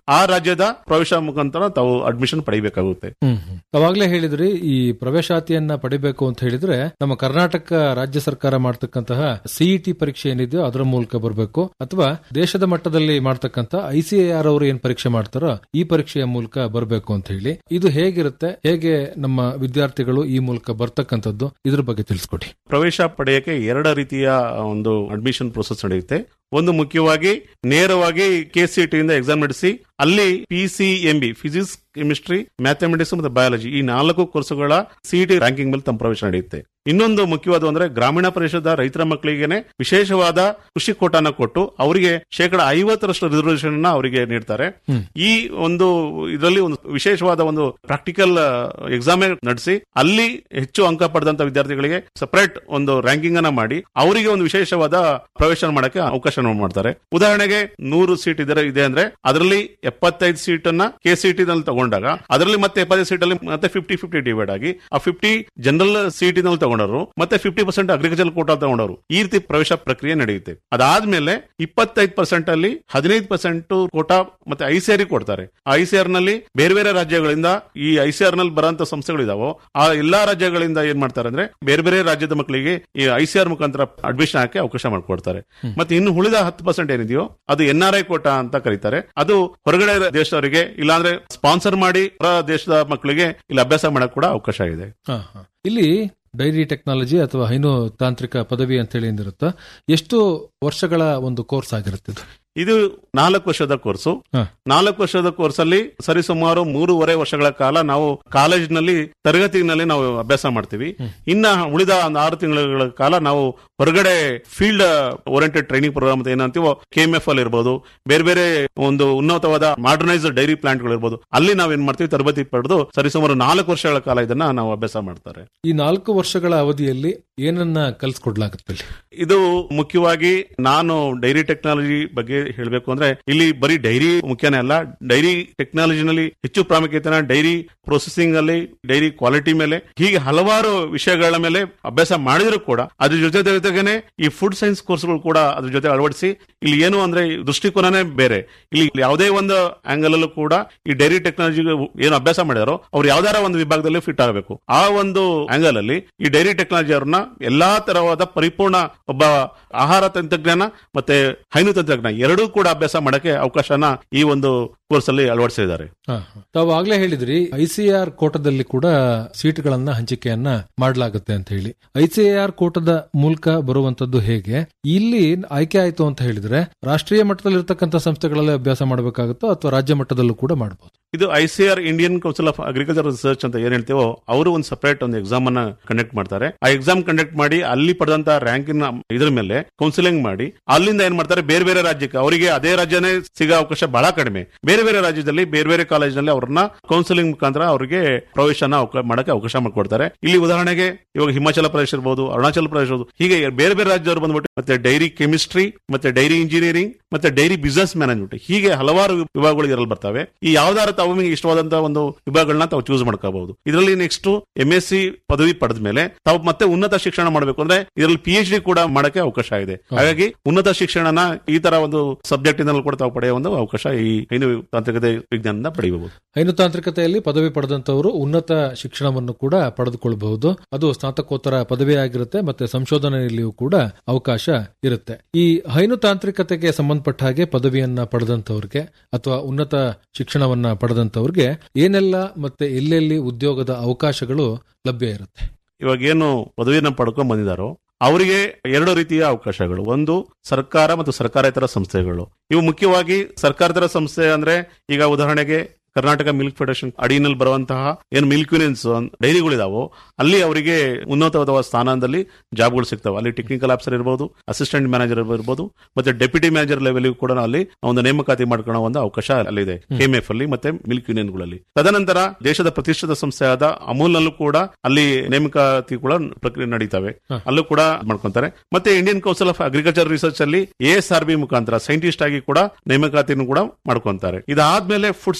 ರಾಜ್ಯದ ಪ್ರವೇಶ ಮುಖಾಂತರ ತಾವು ಅಡ್ಮಿಷನ್ ಪಡಿಬೇಕಾಗುತ್ತೆ ಹ್ಮ್ ಹ್ಮ್. ಅವಾಗ್ಲೇ ಹೇಳಿದ್ರಿ ಈ ಪ್ರವೇಶಾತಿಯನ್ನ ಪಡಿಬೇಕು ಅಂತ ಹೇಳಿದ್ರೆ ನಮ್ಮ ಕರ್ನಾಟಕ ರಾಜ್ಯ ಸರ್ಕಾರ ಮಾಡ್ತಕ್ಕಂತಹ ಸಿಇಟಿ ಪರೀಕ್ಷೆ ಏನಿದೆಯೋ ಅದರ ಮೂಲಕ ಬರಬೇಕು ಅಥವಾ ದೇಶದ ಮಟ್ಟದಲ್ಲಿ ಮಾಡ್ತಕ್ಕಂತ ಐಸಿಎಆರ್ ಅವರು ಏನ್ ಪರೀಕ್ಷೆ ಮಾಡ್ತಾರೋ ಈ ಪರೀಕ್ಷೆಯ ಮೂಲಕ ಬರಬೇಕು ಅಂತ ಹೇಳಿ ಇದು ಹೇಗಿರುತ್ತೆ ಹೇಗೆ ನಮ್ಮ ವಿದ್ಯಾರ್ಥಿಗಳು ಈ ಮೂಲಕ ಬರ್ತಕ್ಕಂಥದ್ದು ಇದ್ರ ಬಗ್ಗೆ ತಿಳಿಸ್ಕೊಡಿ ಪ್ರವೇಶ ಪಡೆಯಕ್ಕೆ ಎರಡು ರೀತಿಯ ಒಂದು ಅಡ್ಮಿಷನ್ ಪ್ರೊಸೆಸ್ ನಡೆಯುತ್ತೆ ಒಂದು ಮುಖ್ಯವಾಗಿ ನೇರವಾಗಿ ಕೆ ಸಿ ಟಿಯಿಂದ ಎಕ್ಸಾಮ್ ನಡೆಸಿ ಅಲ್ಲಿ P C M B physics chemistry mathematics ಮತ್ತು ಬಯಾಲಜಿ ಈ ನಾಲ್ಕು ಕೋರ್ಸುಗಳ ಸಿಇಟಿ ರ್ಯಾಂಕಿಂಗ್ ಮೇಲೆ ತಮ್ಮ ಪ್ರವೇಶ ನಡೆಯುತ್ತೆ ಇನ್ನೊಂದು ಮುಖ್ಯವಾದ ಅಂದ್ರೆ ಗ್ರಾಮೀಣ ಪ್ರದೇಶದ ರೈತರ ಮಕ್ಕಳಿಗೆ ವಿಶೇಷವಾದ ಕೃಷಿ ಕೋಟಾನ ಕೊಟ್ಟು ಅವರಿಗೆ ಶೇಕಡ ಐವತ್ತರಷ್ಟು ರಿಸರ್ವೇಶನ್ ಅವರಿಗೆ ನೀಡ್ತಾರೆ ಈ ಒಂದು ಇದರಲ್ಲಿ ಒಂದು ವಿಶೇಷವಾದ ಒಂದು ಪ್ರಾಕ್ಟಿಕಲ್ ಎಕ್ಸಾಮ್ ನಡೆಸಿ ಅಲ್ಲಿ ಹೆಚ್ಚು ಅಂಕ ಪಡೆದಂತ ವಿದ್ಯಾರ್ಥಿಗಳಿಗೆ ಸಪರೇಟ್ ಒಂದು ರ್ಯಾಂಕಿಂಗ್ ಅನ್ನ ಮಾಡಿ ಅವರಿಗೆ ಒಂದು ವಿಶೇಷವಾದ ಪ್ರವೇಶ ಮಾಡಕ್ಕೆ ಅವಕಾಶ ಮಾಡ್ತಾರೆ ಉದಾಹರಣೆಗೆ ನೂರು ಸೀಟ್ ಇದ್ರೆ ಇದೆ ಅಂದ್ರೆ ಅದರಲ್ಲಿ ಎಪ್ಪತ್ತೈದು ಸೀಟ್ ಅನ್ನ ಕೆ ಸಿ ಟಿ ನಲ್ಲಿ ತಗೊಂಡಾಗ ಅದರಲ್ಲಿ ಮತ್ತೆ ಎಪ್ಪತ್ತೈದು ಸೀಟ್ ಅಲ್ಲಿ ಮತ್ತೆ ಫಿಫ್ಟಿ ಫಿಫ್ಟಿ ಡಿವೈಡ್ ಆಗಿ ಆ ಫಿಫ್ಟಿ ಜನರಲ್ ಸಿಟಿ ನಲ್ಲಿ ತಗೊಂಡರು ಮತ್ತೆ ಫಿಫ್ಟಿ ಪರ್ಸೆಂಟ್ ಅಗ್ರಿಕಲ್ಚರ್ ಕೋಟಾ ತಗೊಂಡರು ಈ ರೀತಿ ಪ್ರವೇಶ ಪ್ರಕ್ರಿಯೆ ನಡೆಯುತ್ತೆ ಅದಾದ್ಮೇಲೆ ಇಪ್ಪತ್ತೈದು ಪರ್ಸೆಂಟ್ ಅಲ್ಲಿ ಹದಿನೈದು ಪರ್ಸೆಂಟ್ ಕೋಟಾ ಮತ್ತೆ ಐಸಿಆರ್ ಕೊಡ್ತಾರೆ ಆ ಐಸಿಆರ್ ನಲ್ಲಿ ಬೇರೆ ಬೇರೆ ರಾಜ್ಯಗಳಿಂದ ಈ ಐಸಿಆರ್ ನಲ್ಲಿ ಬರೋಂತ ಸಂಸ್ಥೆಗಳಿದಾವೋ ಆ ಎಲ್ಲಾ ರಾಜ್ಯಗಳಿಂದ ಏನ್ ಮಾಡ್ತಾರೆ ಅಂದ್ರೆ ಬೇರೆ ಬೇರೆ ರಾಜ್ಯದ ಮಕ್ಕಳಿಗೆ ಈ ಐಸಿಆರ್ ಮುಖಾಂತರ ಅಡ್ಮಿಷನ್ ಹಾಕಿ ಅವಕಾಶ ಮಾಡಿಕೊಡ್ತಾರೆ ಮತ್ತೆ ಇನ್ನು ಉಳಿದ ಹತ್ತು ಪರ್ಸೆಂಟ್ ಏನಿದೆಯೋ ಅದು ಎನ್ ಆರ್ ಐ ಕೋಟಾ ಅಂತ ಕರೀತಾರೆ ಅದು ಹೊರಗಡೆ ದೇಶದವರಿಗೆ ಇಲ್ಲಾಂದ್ರೆ ಸ್ಪಾನ್ಸರ್ ಮಾಡಿ ಹೊರ ದೇಶದ ಮಕ್ಕಳಿಗೆ ಇಲ್ಲಿ ಅಭ್ಯಾಸ ಮಾಡಕ್ ಕೂಡ ಅವಕಾಶ ಇದೆ ಹಾ, ಹಾ. ಇಲ್ಲಿ ಡೈರಿ ಟೆಕ್ನಾಲಜಿ ಅಥವಾ ಹೈನು ತಾಂತ್ರಿಕ ಪದವಿ ಅಂತ ಹೇಳಿ ಏನಿರುತ್ತೋ ಎಷ್ಟು ವರ್ಷಗಳ ಒಂದು ಕೋರ್ಸ್ ಆಗಿರುತ್ತೆ ಇದು ಇದು ನಾಲ್ಕು ವರ್ಷದ ಕೋರ್ಸು ಹ. ನಾಲ್ಕು ವರ್ಷದ ಕೋರ್ಸ್ ಅಲ್ಲಿ ಸರಿಸುಮಾರು ಮೂರುವರೆ ವರ್ಷಗಳ ಕಾಲ ನಾವು ಕಾಲೇಜಿನಲ್ಲಿ ತರಗತಿನಲ್ಲಿ ನಾವು ಅಭ್ಯಾಸ ಮಾಡ್ತೀವಿ ಇನ್ನ ಉಳಿದ ಒಂದು ಆರು ತಿಂಗಳ ಕಾಲ ನಾವು ಹೊರಗಡೆ ಫೀಲ್ಡ್ ಓರಿಯೆಂಟೆಡ್ ಟ್ರೈನಿಂಗ್ ಪ್ರೋಗ್ರಾಮ್ ಅಂತ ಏನಂತೀವೋ ಕೆ ಎಂ ಎಫ್ ಅಲ್ಲಿ ಇರ್ಬೋದು ಬೇರೆ ಬೇರೆ ಒಂದು ಉನ್ನತವಾದ ಮಾಡರ್ನೈಸ್ಡ್ ಡೈರಿ ಪ್ಲಾಂಟ್ ಗಳು ಇರ್ಬೋದು ಅಲ್ಲಿ ನಾವ್ ಏನ್ ಮಾಡ್ತೀವಿ ತರಬೇತಿ ಪಡೆದು ಸರಿಸುಮಾರು ನಾಲ್ಕು ವರ್ಷಗಳ ಕಾಲ ಇದನ್ನ ನಾವು ಅಭ್ಯಾಸ ಮಾಡ್ತಾರೆ ಈ ನಾಲ್ಕು ವರ್ಷಗಳ ಅವಧಿಯಲ್ಲಿ ಏನನ್ನ ಕಲ್ಸ್ಕೊಡ್ಲಾಗುತ್ತೆ ಇಲ್ಲಿ ಇದು ಮುಖ್ಯವಾಗಿ ನಾನು ಡೈರಿ ಟೆಕ್ನಾಲಜಿ ಬಗ್ಗೆ ಹೇಳಬೇಕು ಅಂದ್ರೆ ಇಲ್ಲಿ ಬರೀ ಡೈರಿ ಮುಖ್ಯನೇ ಅಲ್ಲ ಡೈರಿ ಟೆಕ್ನಾಲಜಿನಲ್ಲಿ ಹೆಚ್ಚು ಪ್ರಾಮುಖ್ಯತೆನ ಡೈರಿ ಪ್ರೊಸೆಸಿಂಗ್ ಅಲ್ಲಿ ಡೈರಿ ಕ್ವಾಲಿಟಿ ಮೇಲೆ ಹೀಗೆ ಹಲವಾರು ವಿಷಯಗಳ ಮೇಲೆ ಅಭ್ಯಾಸ ಮಾಡಿದ್ರು ಕೂಡ ಅದ್ರ ಜೊತೆ ಜೊತೆಗೇನೆ ಈ ಫುಡ್ ಸೈನ್ಸ್ ಕೋರ್ಸ್ಗಳು ಕೂಡ ಅದ್ರ ಜೊತೆ ಅಳವಡಿಸಿ ಇಲ್ಲಿ ಏನು ಅಂದ್ರೆ ಈ ದೃಷ್ಟಿಕೋನನೇ ಬೇರೆ ಇಲ್ಲಿ ಯಾವುದೇ ಒಂದು ಆಂಗಲ್ ಅಲ್ಲೂ ಕೂಡ ಈ ಡೈರಿ ಟೆಕ್ನಾಲಜಿ ಏನು ಅಭ್ಯಾಸ ಮಾಡ್ಯಾರೋ ಅವ್ರು ಯಾವ್ದಾರ ಒಂದು ವಿಭಾಗದಲ್ಲಿ ಫಿಟ್ ಆಗಬೇಕು ಆ ಒಂದು ಆಂಗಲ್ ಅಲ್ಲಿ ಈ ಡೈರಿ ಟೆಕ್ನಾಲಜಿ ಅವ್ರನ್ನ ಎಲ್ಲಾ ತರವಾದ ಪರಿಪೂರ್ಣ ಒಬ್ಬ ಆಹಾರ ತಂತ್ರಜ್ಞಾನ ಮತ್ತೆ ಹೈನು ತಂತ್ರಜ್ಞಾನ ಎರಡೂ ಕೂಡ ಅಭ್ಯಾಸ ಮಾಡಕ್ಕೆ ಅವಕಾಶನ ಈ ಒಂದು ಕೋರ್ಸ್ ಅಲ್ಲಿ ಅಳವಡಿಸಿದ್ದಾರೆ ಹಾ, ಹಾ. ತಾವು ಆಗ್ಲೇ ಹೇಳಿದ್ರಿ ಐಸಿಆರ್ ಕೋಟದಲ್ಲಿ ಕೂಡ ಸೀಟ್ಗಳನ್ನ ಹಂಚಿಕೆಯನ್ನ ಮಾಡಲಾಗುತ್ತೆ ಅಂತ ಹೇಳಿ ಐಸಿಆರ್ ಕೋಟದ ಮೂಲಕ ಬರುವಂತದ್ದು ಹೇಗೆ ಇಲ್ಲಿ ಆಯ್ಕೆ ಆಯ್ತು ಅಂತ ಹೇಳಿದ್ರೆ ರಾಷ್ಟ್ರೀಯ ಮಟ್ಟದಲ್ಲಿ ಇರ್ತಕ್ಕಂಥ ಸಂಸ್ಥೆಗಳಲ್ಲಿ ಅಭ್ಯಾಸ ಮಾಡಬೇಕಾಗುತ್ತೋ ಅಥವಾ ರಾಜ್ಯ ಮಟ್ಟದಲ್ಲೂ ಕೂಡ ಮಾಡಬಹುದು ಇದು ICAR Indian council of agriculture research ಅಂತ ಏನ್ ಹೇಳ್ತೀವೋ ಅವರು ಒಂದು ಸಪರೇಟ್ ಒಂದು ಎಕ್ಸಾಮ್ ಅನ್ನ ಕಂಡಕ್ಟ್ ಮಾಡ್ತಾರೆ ಆ ಎಕ್ಸಾಮ್ ಕಂಡಕ್ಟ್ ಮಾಡಿ ಅಲ್ಲಿ ಪಡೆದಂತ ರ್ಯಾಂಕಿನ ಇದ್ರ ಮೇಲೆ ಕೌನ್ಸಿಲಿಂಗ್ ಮಾಡಿ ಅಲ್ಲಿಂದ ಏನ್ ಮಾಡ್ತಾರೆ ಬೇರೆ ಬೇರೆ ರಾಜ್ಯಕ್ಕೆ ಅವರಿಗೆ ಅದೇ ರಾಜ್ಯನೇ ಸಿಗೋ ಅವಕಾಶ ಬಹಳ ಕಡಿಮೆ ಬೇರೆ ಬೇರೆ ರಾಜ್ಯದಲ್ಲಿ ಬೇರೆ ಬೇರೆ ಕಾಲೇಜಿನಲ್ಲಿ ಅವ್ರನ್ನ ಕೌನ್ಸಿಲಿಂಗ್ ಮುಖಾಂತರ ಅವರಿಗೆ ಪ್ರವೇಶನ ಅವಕ- ಮಾಡಕ್ಕೆ ಅವಕಾಶ ಮಾಡಿಕೊಡ್ತಾರೆ ಇಲ್ಲಿ ಉದಾಹರಣೆಗೆ ಇವಾಗ ಹಿಮಾಚಲ ಪ್ರದೇಶ ಇರ್ಬೋದು ಅರುಣಾಚಲ ಪ್ರದೇಶ ಇರ್ಬೋದು ಹೀಗೆ ಬೇರೆ ಬೇರೆ ರಾಜ್ಯದವರು ಬಂದ್ಬಿಟ್ಟು ಮತ್ತೆ ಡೈರಿ ಕೆಮಿಸ್ಟ್ರಿ ಮತ್ತೆ ಡೈರಿ ಇಂಜಿನಿಯರಿಂಗ್ ಮತ್ತೆ ಡೈರಿ ಬಿಸಿನೆಸ್ ಮ್ಯಾನೇಜ್ಮೆಂಟ್ ಹೀಗೆ ಹಲವಾರು ವಿಭಾಗಗಳು ಇದರಲ್ಲಿ ಬರ್ತವೆ ಈ ಯಾವ್ದಾರ ತಾವು ನಿಮಗೆ ಇಷ್ಟವಾದಂತಹ ಒಂದು ವಿಭಾಗಗಳನ್ನ ತಾವು ಚೂಸ್ ಮಾಡ್ಕೋಬಹುದು ಇದರಲ್ಲಿ ನೆಕ್ಸ್ಟ್ ಎಂ ಎಸ್ ಸಿ ಪದವಿ ಪಡೆದ ಮೇಲೆ ತಾವು ಮತ್ತೆ ಉನ್ನತ ಶಿಕ್ಷಣ ಮಾಡಬೇಕು ಅಂದ್ರೆ ಇದರಲ್ಲಿ ಪಿ ಎಚ್ ಡಿ ಕೂಡ ಮಾಡಕ್ಕೆ ಅವಕಾಶ ಇದೆ ಹಾಗಾಗಿ ಉನ್ನತ ಶಿಕ್ಷಣನ ಈ ತರ ಒಂದು ಸಬ್ಜೆಕ್ಟ್ ಇಂದ ಕೂಡ ತಾವು ಪಡೆಯುವ ಒಂದು ಅವಕಾಶ ಈ ಹೈನು ತಾಂತ್ರಿಕತೆ ವಿಜ್ಞಾನದಿಂದ ಪಡೆಯಬಹುದು ಹೈನು ತಾಂತ್ರಿಕತೆಯಲ್ಲಿ ಪದವಿ ಪಡೆದಂತವರು ಉನ್ನತ ಶಿಕ್ಷಣವನ್ನು ಕೂಡ ಪಡೆದುಕೊಳ್ಳಬಹುದು ಅದು ಸ್ನಾತಕೋತ್ತರ ಪದವಿ ಆಗಿರುತ್ತೆ ಮತ್ತೆ ಸಂಶೋಧನೆಯಲ್ಲಿಯೂ ಕೂಡ ಅವಕಾಶ ಇರುತ್ತೆ ಈ ಹೈನು ತಾಂತ್ರಿಕತೆಗೆ ಸಂಬಂಧಪಟ್ಟ ಹಾಗೆ ಪದವಿಯನ್ನ ಪಡೆದಂತವ್ರಿಗೆ ಅಥವಾ ಉನ್ನತ ಶಿಕ್ಷಣವನ್ನ ಪಡೆದಂತವ್ರಿಗೆ ಏನೆಲ್ಲ ಮತ್ತೆ ಎಲ್ಲೆಲ್ಲಿ ಉದ್ಯೋಗದ ಅವಕಾಶಗಳು ಲಭ್ಯ ಇರುತ್ತೆ ಇವಾಗ ಏನು ಪದವಿಯನ್ನ ಪಡ್ಕೊಂಡ್ ಬಂದಿದ್ದಾರೋ ಅವರಿಗೆ ಎರಡು ರೀತಿಯ ಅವಕಾಶಗಳು ಒಂದು ಸರ್ಕಾರ ಮತ್ತು ಸರ್ಕಾರೇತರ ಸಂಸ್ಥೆಗಳು ಇವು ಮುಖ್ಯವಾಗಿ ಸರ್ಕಾರೇತರ ಸಂಸ್ಥೆ ಅಂದ್ರೆ ಈಗ ಉದಾಹರಣೆಗೆ ಕರ್ನಾಟಕ ಮಿಲ್ಕ್ ಫೆಡರೇಷನ್ ಅಡಿನಲ್ಲಿ ಬರುವಂತಹ ಏನು ಮಿಲ್ಕ್ ಯೂನಿಯನ್ಸ್ ಡೈರಿಗಳಿದಾವೋ ಅಲ್ಲಿ ಅವರಿಗೆ ಉನ್ನತವಾದ ಸ್ಥಾನದಲ್ಲಿ ಜಾಬ್ಗಳು ಸಿಗ್ತವೆ ಅಲ್ಲಿ ಟೆಕ್ನಿಕಲ್ ಆಫೀಸರ್ ಇರ್ಬೋದು ಅಸಿಸ್ಟೆಂಟ್ ಮ್ಯಾನೇಜರ್ ಇರ್ಬೋದು ಮತ್ತೆ ಡೆಪ್ಯೂಟಿ ಮ್ಯಾನೇಜರ್ ಲೆವೆಲ್ ಕೂಡ ಅಲ್ಲಿ ಒಂದು ನೇಮಕಾತಿ ಮಾಡ್ಕೊಳ್ಳೋ ಒಂದು ಅವಕಾಶ ಅಲ್ಲಿದೆ ಕೆಎಂಎಫ್ ಅಲ್ಲಿ ಮತ್ತೆ ಮಿಲ್ಕ್ ಯೂನಿಯನ್ಗಳಲ್ಲಿ ತದನಂತರ ದೇಶದ ಪ್ರತಿಷ್ಠಿತ ಸಂಸ್ಥೆಯಾದ ಅಮೂಲ್ ನಲ್ಲೂ ಕೂಡ ಅಲ್ಲಿ ನೇಮಕಾತಿ ಕೂಡ ಪ್ರಕ್ರಿಯೆ ನಡೀತವೆ ಅಲ್ಲೂ ಕೂಡ ಮಾಡ್ಕೊಂತಾರೆ ಮತ್ತೆ Indian council of agriculture research ಅಲ್ಲಿ ಎಸ್ ಆರ್ ಬಿ ಮುಖಾಂತರ ಸೈಂಟಿಸ್ಟ್ ಆಗಿ ಕೂಡ ನೇಮಕಾತಿನೂ ಕೂಡ ಮಾಡ್ಕೊಂತಾರೆ ಇದಾದ್ಮೇಲೆ food safety standard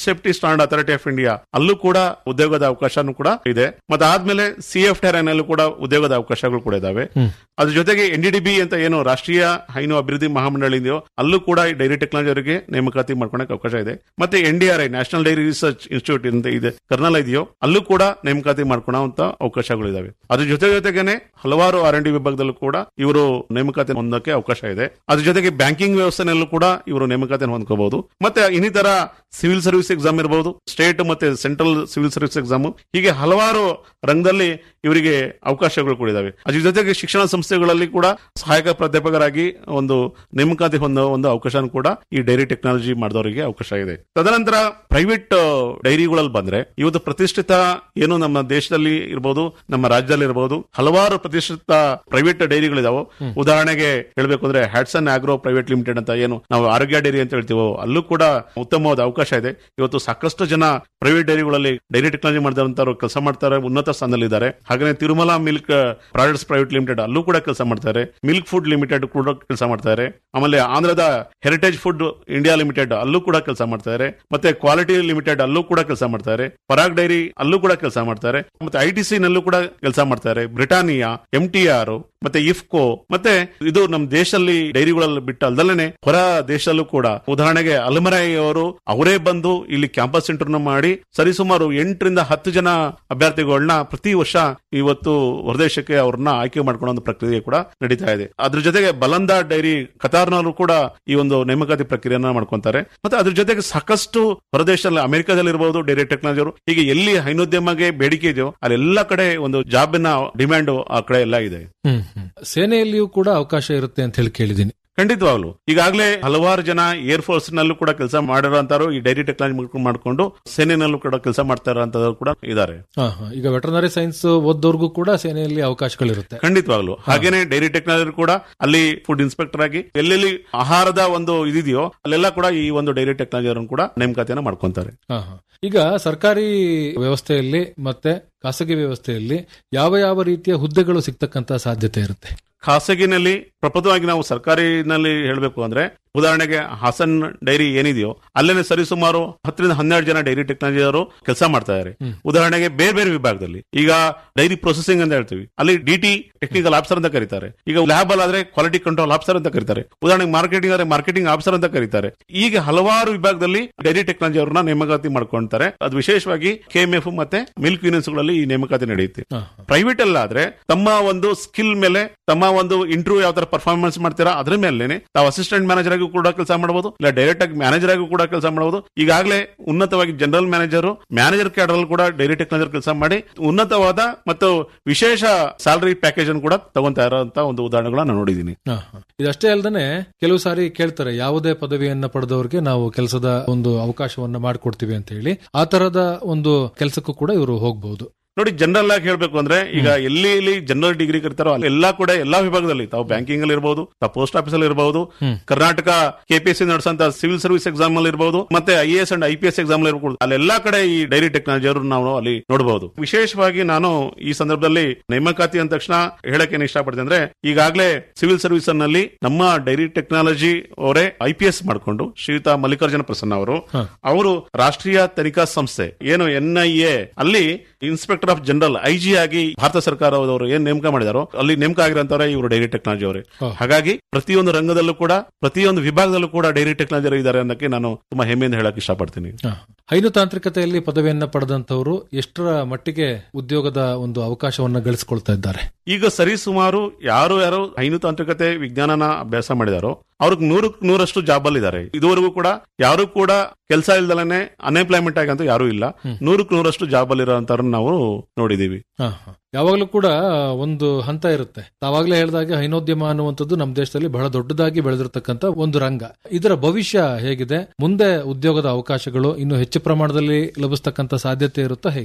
standard authority of India ಅಲ್ಲೂ ಕೂಡ ಉದ್ಯೋಗದ ಅವಕಾಶನೂ ಕೂಡ ಇದೆ ಮತ್ತೆ ಆದ್ಮೇಲೆ ಸಿ ಎಫ್ ನಲ್ಲೂ ಕೂಡ ಉದ್ಯೋಗದ ಅವಕಾಶಗಳು ಕೂಡ ಇದಾವೆ ಅದ್ರ ಜೊತೆಗೆ ಎನ್ ಡಿ ಬಿ ಅಂತ ಏನು ರಾಷ್ಟ್ರೀಯ ಹೈನು ಅಭಿವೃದ್ಧಿ ಮಹಾಮಂಡಳಿ ಇದೆಯೋ ಅಲ್ಲೂ ಕೂಡ ಈ ಡೈರಿ ಟೆಕ್ನಾಲಜಿ ಅವರಿಗೆ ನೇಮಕಾತಿ ಮಾಡ್ಕೊಳಕ್ಕೆ ಅವಕಾಶ ಇದೆ ಮತ್ತೆ N D R I national dairy research institute ಅಂತ ಇದೆ ಕರ್ನಲ್ ಇದೆಯೋ ಅಲ್ಲೂ ಕೂಡ ನೇಮಕಾತಿ ಮಾಡ್ಕೊಳ್ಳೋ ಅವಕಾಶಗಳು ಇದಾವೆ ಅದ್ರ ಜೊತೆ ಜೊತೆಗೇನೆ ಹಲವಾರು ಆರ್ ಎನ್ ಡಿ ವಿಭಾಗದಲ್ಲೂ ಕೂಡ ಇವರು ನೇಮಕಾತಿ ಹೊಂದಕ್ಕೆ ಅವಕಾಶ ಇದೆ ಅದ್ರ ಜೊತೆಗೆ ಬ್ಯಾಂಕಿಂಗ್ ವ್ಯವಸ್ಥೆನಲ್ಲೂ ಕೂಡ ಇವರು ನೇಮಕಾತಿ ಹೊಂದ್ಕೋಬಹುದು ಮತ್ತೆ ಇನ್ನಿತರ ಸಿವಿಲ್ ಸರ್ವಿಸ್ ಎಕ್ಸಾಮ್ ಇರಬಹುದು ಸ್ಟೇಟ್ ಮತ್ತೆ ಸೆಂಟ್ರಲ್ ಸಿವಿಲ್ ಸರ್ವಿಸ್ ಎಕ್ಸಾಮ್ ಹೀಗೆ ಹಲವಾರು ರಂಗದಲ್ಲಿ ಇವರಿಗೆ ಅವಕಾಶಗಳು ಕೂಡ ಇದಾವೆ ಅದ್ರ ಜೊತೆಗೆ ಶಿಕ್ಷಣ ಸಂಸ್ಥೆಗಳಲ್ಲಿ ಕೂಡ ಸಹಾಯಕ ಪ್ರಾಧ್ಯಾಪಕರಾಗಿ ಒಂದು ನೇಮಕಾತಿ ಹೊಂದೋ ಒಂದು ಅವಕಾಶ ಕೂಡ ಈ ಡೈರಿ ಟೆಕ್ನಾಲಜಿ ಮಾಡಿದವರಿಗೆ ಅವಕಾಶ ಇದೆ ತದನಂತರ ಪ್ರೈವೇಟ್ ಡೈರಿಗಳಲ್ಲಿ ಬಂದ್ರೆ ಇವತ್ತು ಪ್ರತಿಷ್ಠಿತ ಏನು ನಮ್ಮ ದೇಶದಲ್ಲಿ ಇರಬಹುದು ನಮ್ಮ ರಾಜ್ಯದಲ್ಲಿ ಇರಬಹುದು ಹಲವಾರು ಪ್ರತಿಷ್ಠಿತ ಪ್ರೈವೇಟ್ ಡೈರಿಗಳಿದಾವೆ ಉದಾಹರಣೆಗೆ ಹೇಳ್ಬೇಕು ಅಂದ್ರೆ ಹ್ಯಾಟ್ಸನ್ ಆಗ್ರೋ ಪ್ರೈವೇಟ್ ಲಿಮಿಟೆಡ್ ಅಂತ ಏನು ನಾವು ಆರೋಗ್ಯ ಡೈರಿ ಅಂತ ಹೇಳ್ತೀವೋ ಅಲ್ಲೂ ಕೂಡ ಉತ್ತಮವಾದ ಅವಕಾಶ ಇದೆ ಇವತ್ತು ಸಾಕಷ್ಟು ಜನ ಪ್ರೈವೇಟ್ ಡೈರಿಗಳಲ್ಲಿ ಡೈರಿ ಟೆಕ್ನಾಲಜಿ ಮಾಡಿದಂತವ್ರು ಕೆಲಸ ಮಾಡ್ತಾರೆ ಉನ್ನತ ಸ್ಥಾನದಲ್ಲಿದ್ದಾರೆ ಹಾಗೆ Tirumala milk products private limited ಅಲ್ಲೂ ಕೂಡ ಕೆಲಸ ಮಾಡ್ತಾರೆ ಮಿಲ್ಕ್ ಫುಡ್ ಲಿಮಿಟೆಡ್ ಕೂಡ ಕೆಲಸ ಮಾಡ್ತಾರೆ ಆಮೇಲೆ ಆಂಧ್ರದ ಹೆರಿಟೇಜ್ ಫುಡ್ ಇಂಡಿಯಾ ಲಿಮಿಟೆಡ್ ಅಲ್ಲೂ ಕೂಡ ಕೆಲಸ ಮಾಡ್ತಾರೆ ಮತ್ತೆ ಕ್ವಾಲಿಟಿ ಲಿಮಿಟೆಡ್ ಅಲ್ಲೂ ಕೂಡ ಕೆಲಸ ಮಾಡ್ತಾರೆ ಪರಾಗ್ ಡೈರಿ ಅಲ್ಲೂ ಕೂಡ ಕೆಲಸ ಮಾಡ್ತಾರೆ ಮತ್ತೆ ಐ ಟಿ ಸಿ ನಲ್ಲೂ ಕೂಡ ಕೆಲಸ ಮಾಡ್ತಾರೆ ಬ್ರಿಟಾನಿಯಾ ಎಂ ಟಿ ಆರ್ ಮತ್ತೆ ಇಫ್ಕೋ ಮತ್ತೆ ಇದು ನಮ್ಮ ದೇಶದಲ್ಲಿ ಡೈರಿಗಳಲ್ಲಿ ಬಿಟ್ಟ ಅಲ್ದಲೇನೆ ಹೊರ ದೇಶದಲ್ಲೂ ಕೂಡ ಉದಾಹರಣೆಗೆ ಅಲ್ಮರೈ ಅವರು ಅವರೇ ಬಂದು ಇಲ್ಲಿ ಕ್ಯಾಂಪಸ್ ಸೆಂಟರ್ ಮಾಡಿ ಸರಿಸುಮಾರು ಎಂಟರಿಂದ ಹತ್ತು ಜನ ಅಭ್ಯರ್ಥಿಗಳನ್ನ ಪ್ರತಿ ವರ್ಷ ಇವತ್ತು ಹೊರದೇಶಕ್ಕೆ ಅವ್ರನ್ನ ಆಯ್ಕೆ ಮಾಡ್ಕೊಳ್ಳೋ ಒಂದು ಪ್ರಕ್ರಿಯೆ ಕೂಡ ನಡೀತಾ ಇದೆ ಅದ್ರ ಜೊತೆಗೆ ಬಲಂದ ಡೈರಿ ಕತಾರ್ನವರು ಕೂಡ ಈ ಒಂದು ನೇಮಕಾತಿ ಪ್ರಕ್ರಿಯೆಯನ್ನ ಮಾಡ್ಕೊಂತಾರೆ ಮತ್ತೆ ಅದ್ರ ಜೊತೆಗೆ ಸಾಕಷ್ಟು ಹೊರದೇಶದಲ್ಲಿ ಅಮೆರಿಕದಲ್ಲಿ ಇರಬಹುದು ಡೈರಿ ಟೆಕ್ನಾಲಜಿ ಅವರು ಹೀಗೆ ಎಲ್ಲಿ ಹೈನೋದ್ಯಮಗೆ ಬೇಡಿಕೆ ಇದೆಯೋ ಅಲ್ಲೆಲ್ಲ ಕಡೆ ಒಂದು ಜಾಬಿನ ಡಿಮ್ಯಾಂಡ್ ಆ ಕಡೆ ಎಲ್ಲ ಇದೆ ಹ್ಮ್ ಹ್ಮ್. ಸೇನೆಯಲ್ಲಿಯೂ ಕೂಡ ಅವಕಾಶ ಇರುತ್ತೆ ಅಂತ ಹೇಳಿ ಕೇಳಿದ್ದೀನಿ ಖಂಡಿತವಾಗ್ಲು ಈಗಾಗಲೇ ಹಲವಾರು ಜನ ಏರ್ ಫೋರ್ಸ್ ನಲ್ಲೂ ಕೂಡ ಕೆಲಸ ಮಾಡಿರೋಂತಾರು ಈ ಡೈರಿ ಟೆಕ್ನಾಲಜಿ ಮಾಡ್ಕೊಂಡು ಸೇನೆನಲ್ಲೂ ಕೂಡ ಕೆಲಸ ಮಾಡ್ತಾ ಇರೋಂಥವ್ರು ಕೂಡ ಇದ್ದಾರೆ ಹಾ, ಹಾ. ಈಗ ವೆಟರ್ನರಿ ಸೈನ್ಸ್ ಓದ್ದವ್ರಿಗೂ ಕೂಡ ಸೇನೆಯಲ್ಲಿ ಅವಕಾಶಗಳಿರುತ್ತೆ ಖಂಡಿತವಾಗ್ಲು ಹಾಗೇನೆ ಡೈರಿ ಟೆಕ್ನಾಲಜಿ ಕೂಡ ಅಲ್ಲಿ ಫುಡ್ ಇನ್ಸ್ಪೆಕ್ಟರ್ ಆಗಿ ಎಲ್ಲೆಲ್ಲಿ ಆಹಾರದ ಒಂದು ಇದಿದೆಯೋ ಅಲ್ಲೆಲ್ಲ ಕೂಡ ಈ ಒಂದು ಡೈರಿ ಟೆಕ್ನಾಲಜಿ ಅವರನ್ನು ಕೂಡ ನೇಮಕಾತಿಯನ್ನ ಮಾಡ್ಕೊಂತಾರೆ ಹಾ, ಹಾ. ಈಗ ಸರ್ಕಾರಿ ವ್ಯವಸ್ಥೆಯಲ್ಲಿ ಮತ್ತೆ ಖಾಸಗಿ ವ್ಯವಸ್ಥೆಯಲ್ಲಿ ಯಾವ ಯಾವ ರೀತಿಯ ಹುದ್ದೆಗಳು ಸಿಗ್ತಕ್ಕಂತ ಸಾಧ್ಯತೆ ಇರುತ್ತೆ ಖಾಸಗಿನಲ್ಲಿ ಪ್ರಪ್ರಥಮವಾಗಿ ನಾವು ಸರ್ಕಾರಿನಲ್ಲಿ ಹೇಳಬೇಕು ಅಂದ್ರೆ ಉದಾಹರಣೆಗೆ ಹಾಸನ್ ಡೈರಿ ಏನಿದೆಯೋ ಅಲ್ಲೇನೆ ಸರಿಸುಮಾರು ಹತ್ತರಿಂದ ಹನ್ನೆರಡು ಜನ ಡೈರಿ ಟೆಕ್ನಾಲಜಿ ಅವರು ಕೆಲಸ ಮಾಡ್ತಾ ಇದ್ದಾರೆ ಉದಾಹರಣೆಗೆ ಬೇರೆ ಬೇರೆ ವಿಭಾಗದಲ್ಲಿ ಈಗ ಡೈರಿ ಪ್ರೊಸೆಸಿಂಗ್ ಅಂತ ಹೇಳ್ತೀವಿ ಅಲ್ಲಿ ಡಿ ಟಿ ಟೆಕ್ನಿಕಲ್ ಆಫೀಸರ್ ಅಂತ ಕರೀತಾರೆ ಈಗ ಲ್ಯಾಬ್ ಅಲ್ಲಿ ಆದ್ರೆ ಕ್ವಾಲಿಟಿ ಕಂಟ್ರೋಲ್ ಆಫೀಸರ್ ಅಂತ ಕರೀತಾರೆ ಉದಾಹರಣೆಗೆ ಮಾರ್ಕೆಟಿಂಗ್ ಆದ್ರೆ ಮಾರ್ಕೆಟಿಂಗ್ ಆಫೀಸರ್ ಅಂತ ಕರೀತಾರೆ ಈಗ ಹಲವಾರು ವಿಭಾಗದಲ್ಲಿ ಡೈರಿ ಟೆಕ್ನಾಲಜಿ ಅವರನ್ನ ನೇಮಕಾತಿ ಮಾಡ್ಕೊಂತಾರೆ ಅದು ವಿಶೇಷವಾಗಿ ಕೆಎಂಎಫ್ ಮತ್ತೆ ಮಿಲ್ಕ್ ಯೂನಿಯನ್ಸ್ ಗಳಲ್ಲಿ ಈ ನೇಮಕಾತಿ ನಡೆಯುತ್ತೆ ಹಾ, ಹಾ. ಪ್ರೈವೇಟ್ ಅಲ್ಲ ಆದ್ರೆ ತಮ್ಮ ಒಂದು ಸ್ಕಿಲ್ ಮೇಲೆ ತಮ್ಮ ಒಂದು ಇಂಟರ್ವ್ಯೂ ಯಾವ ತರ ಪರ್ಫಾರ್ಮೆನ್ಸ್ ಮಾಡ್ತೀರಾ ಅದ್ರ ಮೇಲೆ ತಾವು ಅಸಿಸ್ಟೆಂಟ್ ಮ್ಯಾನೇಜರ್ ಆಗಿ ಕೂಡ ಕೆಲಸ ಮಾಡಬಹುದು ಇಲ್ಲ ಡೈರೆಕ್ಟ್ ಆಗಿ ಮ್ಯಾನೇಜರ್ ಆಗಿ ಕೂಡ ಕೆಲಸ ಮಾಡಬಹುದು ಈಗಾಗಲೇ ಉನ್ನತವಾಗಿ ಜನರಲ್ ಮ್ಯಾನೇಜರ್ ಮ್ಯಾನೇಜರ್ ಕ್ಯಾಡರ್ ಕೂಡ ಡೈರಿ ಟೆಕ್ನಾಲಜಿ ಕೆಲಸ ಮಾಡಿ ಉನ್ನತವಾದ ಮತ್ತು ವಿಶೇಷ ಸ್ಯಾಲರಿ ಪ್ಯಾಕೇಜ್ ಅನ್ನು ಕೂಡ ತಗೊಂತಾ ಇರೋಂತ ಒಂದು ಉದಾಹರಣೆಗಳನ್ನ ನಾನು ನೋಡಿದ್ದೀನಿ ಹಾ, ಹಾ. ಇದಷ್ಟೇ ಅಲ್ಲದೆ ಕೆಲವು ಸಾರಿ ಕೇಳ್ತಾರೆ ಯಾವುದೇ ಪದವಿಯನ್ನ ಪಡೆದವರಿಗೆ ನಾವು ಕೆಲಸದ ಒಂದು ಅವಕಾಶವನ್ನ ಮಾಡಿಕೊಡ್ತೀವಿ ಅಂತ ಹೇಳಿ ಆ ತರದ ಒಂದು ಕೆಲಸಕ್ಕೂ ಕೂಡ ಇವರು ಹೋಗಬಹುದು ನೋಡಿ ಜನರಲ್ ಆಗಿ ಹೇಳ್ಬೇಕು ಅಂದ್ರೆ ಈಗ ಎಲ್ಲಿ ಇಲ್ಲಿ ಜನರಲ್ ಡಿಗ್ರಿ ಕರಿತಾರೋ ಅಲ್ಲಿ ಎಲ್ಲಾ ಕೂಡ ಎಲ್ಲಾ ವಿಭಾಗದಲ್ಲಿ ತಾವು ಬ್ಯಾಂಕಿಂಗ್ ಅಲ್ಲಿ ಇರಬಹುದು ತಾವು ಪೋಸ್ಟ್ ಆಫೀಸ್ ಅಲ್ಲಿ ಇರಬಹುದು ಕರ್ನಾಟಕ ಕೆಪಿಎಸ್ಸಿ ನಡೆಸಂತ ಸಿವಿಲ್ ಸರ್ವಿಸ್ ಎಕ್ಸಾಮ್ ಅಲ್ಲಿ ಇರಬಹುದು ಮತ್ತೆ I S and I P S exam ಅಲ್ಲಿ ಇರಬಹುದು ಅಲ್ಲೆಲ್ಲಾ ಕಡೆ ಈ ಡೈರಿ ಟೆಕ್ನಾಲಜಿ ಅವರು ನಾವು ಅಲ್ಲಿ ನೋಡಬಹುದು ವಿಶೇಷವಾಗಿ ನಾನು ಈ ಸಂದರ್ಭದಲ್ಲಿ ನೇಮಕಾತಿ ಅಂದ ತಕ್ಷಣ ಹೇಳಕ್ಕೆ ಏನ್ ಇಷ್ಟಪಡ್ತೀನಿ ಅಂದ್ರೆ ಈಗಾಗಲೇ ಸಿವಿಲ್ ಸರ್ವಿಸ್ ನಲ್ಲಿ ನಮ್ಮ ಡೈರಿ ಟೆಕ್ನಾಲಜಿ ಅವರೇ ಐ ಪಿ ಎಸ್ ಮಾಡಿಕೊಂಡು ಶ್ರೀಯುತ ಮಲ್ಲಿಕಾರ್ಜುನ ಪ್ರಸನ್ನ ಅವರು ಅವರು ರಾಷ್ಟ್ರೀಯ ತನಿಖಾ ಸಂಸ್ಥೆ ಏನು ಎನ್ ಐ ಎ ಅಲ್ಲಿ inspector of general I G ಆಗಿ ಭಾರತ ಸರ್ಕಾರದವರು ಏನ್ ನೇಮಕ ಮಾಡಿದಾರೋ ಅಲ್ಲಿ ನೇಮಕ ಆಗಿರೋಂತವ್ರೆ ಇವರು ಡೈರಿ ಟೆಕ್ನಾಲಜಿ ಅವರೇ ಹಾಗಾಗಿ ಪ್ರತಿಯೊಂದು ರಂಗದಲ್ಲೂ ಕೂಡ ಪ್ರತಿಯೊಂದು ವಿಭಾಗದಲ್ಲೂ ಕೂಡ ಡೈರಿ ಟೆಕ್ನಾಲಜಿ ಇದ್ದಾರೆ ಅನ್ನಕ್ಕೆ ನಾನು ತುಂಬಾ ಹೆಮ್ಮೆಯಿಂದ ಹೇಳಕ್ ಇಷ್ಟಪಡ್ತೀನಿ ಹಾ. ಹೈನು ತಾಂತ್ರಿಕತೆಯಲ್ಲಿ ಪದವಿಯನ್ನ ಪಡೆದಂತವರು ಎಷ್ಟರ ಮಟ್ಟಿಗೆ ಉದ್ಯೋಗದ ಒಂದು ಅವಕಾಶವನ್ನ ಗಳಿಸಿಕೊಳ್ತಾ ಇದ್ದಾರೆ ಈಗ ಸರಿ ಸುಮಾರು ಯಾರು ಯಾರು ಹೈನು ತಾಂತ್ರಿಕತೆ ವಿಜ್ಞಾನನ ಅಭ್ಯಾಸ ಮಾಡಿದಾರೋ ಅವ್ರಿಗೆ ನೂರಕ್ಕೆ ನೂರಷ್ಟು ಜಾಬ್ ಅಲ್ಲಿ ಇದ್ದಾರೆ ಇದುವರೆಗೂ ಕೂಡ ಯಾರು ಕೂಡ ಕೆಲಸ ಇಲ್ದಲೇ ಅನ್ಎಂಪ್ಲಾಯ್ಮೆಂಟ್ ಆಗಂತೂ ಯಾರು ಇಲ್ಲ ನೂರಕ್ಕೆ ನೂರಷ್ಟು ಜಾಬ್ ಅಲ್ಲಿ ಇರೋಂಥವ್ರನ್ನ ನಾವು ನೋಡಿದೀವಿ ಹಾ, ಹಾ. ಯಾವಾಗಲೂ ಕೂಡ ಒಂದು ಹಂತ ಇರುತ್ತೆ ತಾವಾಗ್ಲೇ ಹೇಳಿದಾಗೆ ಹೈನೋದ್ಯಮ ಅನ್ನುವಂಥದ್ದು ನಮ್ಮ ದೇಶದಲ್ಲಿ ಬಹಳ ದೊಡ್ಡದಾಗಿ ಬೆಳೆದಿರತಕ್ಕಂತ ಒಂದು ರಂಗ ಇದರ ಭವಿಷ್ಯ ಹೇಗಿದೆ ಮುಂದೆ ಉದ್ಯೋಗದ ಅವಕಾಶಗಳು ಇನ್ನು ಹೆಚ್ಚು ಪ್ರಮಾಣದಲ್ಲಿ ಲಭಿಸ್ತಕ್ಕಂತ ಸಾಧ್ಯತೆ ಇರುತ್ತಾ ಹೇಗೆ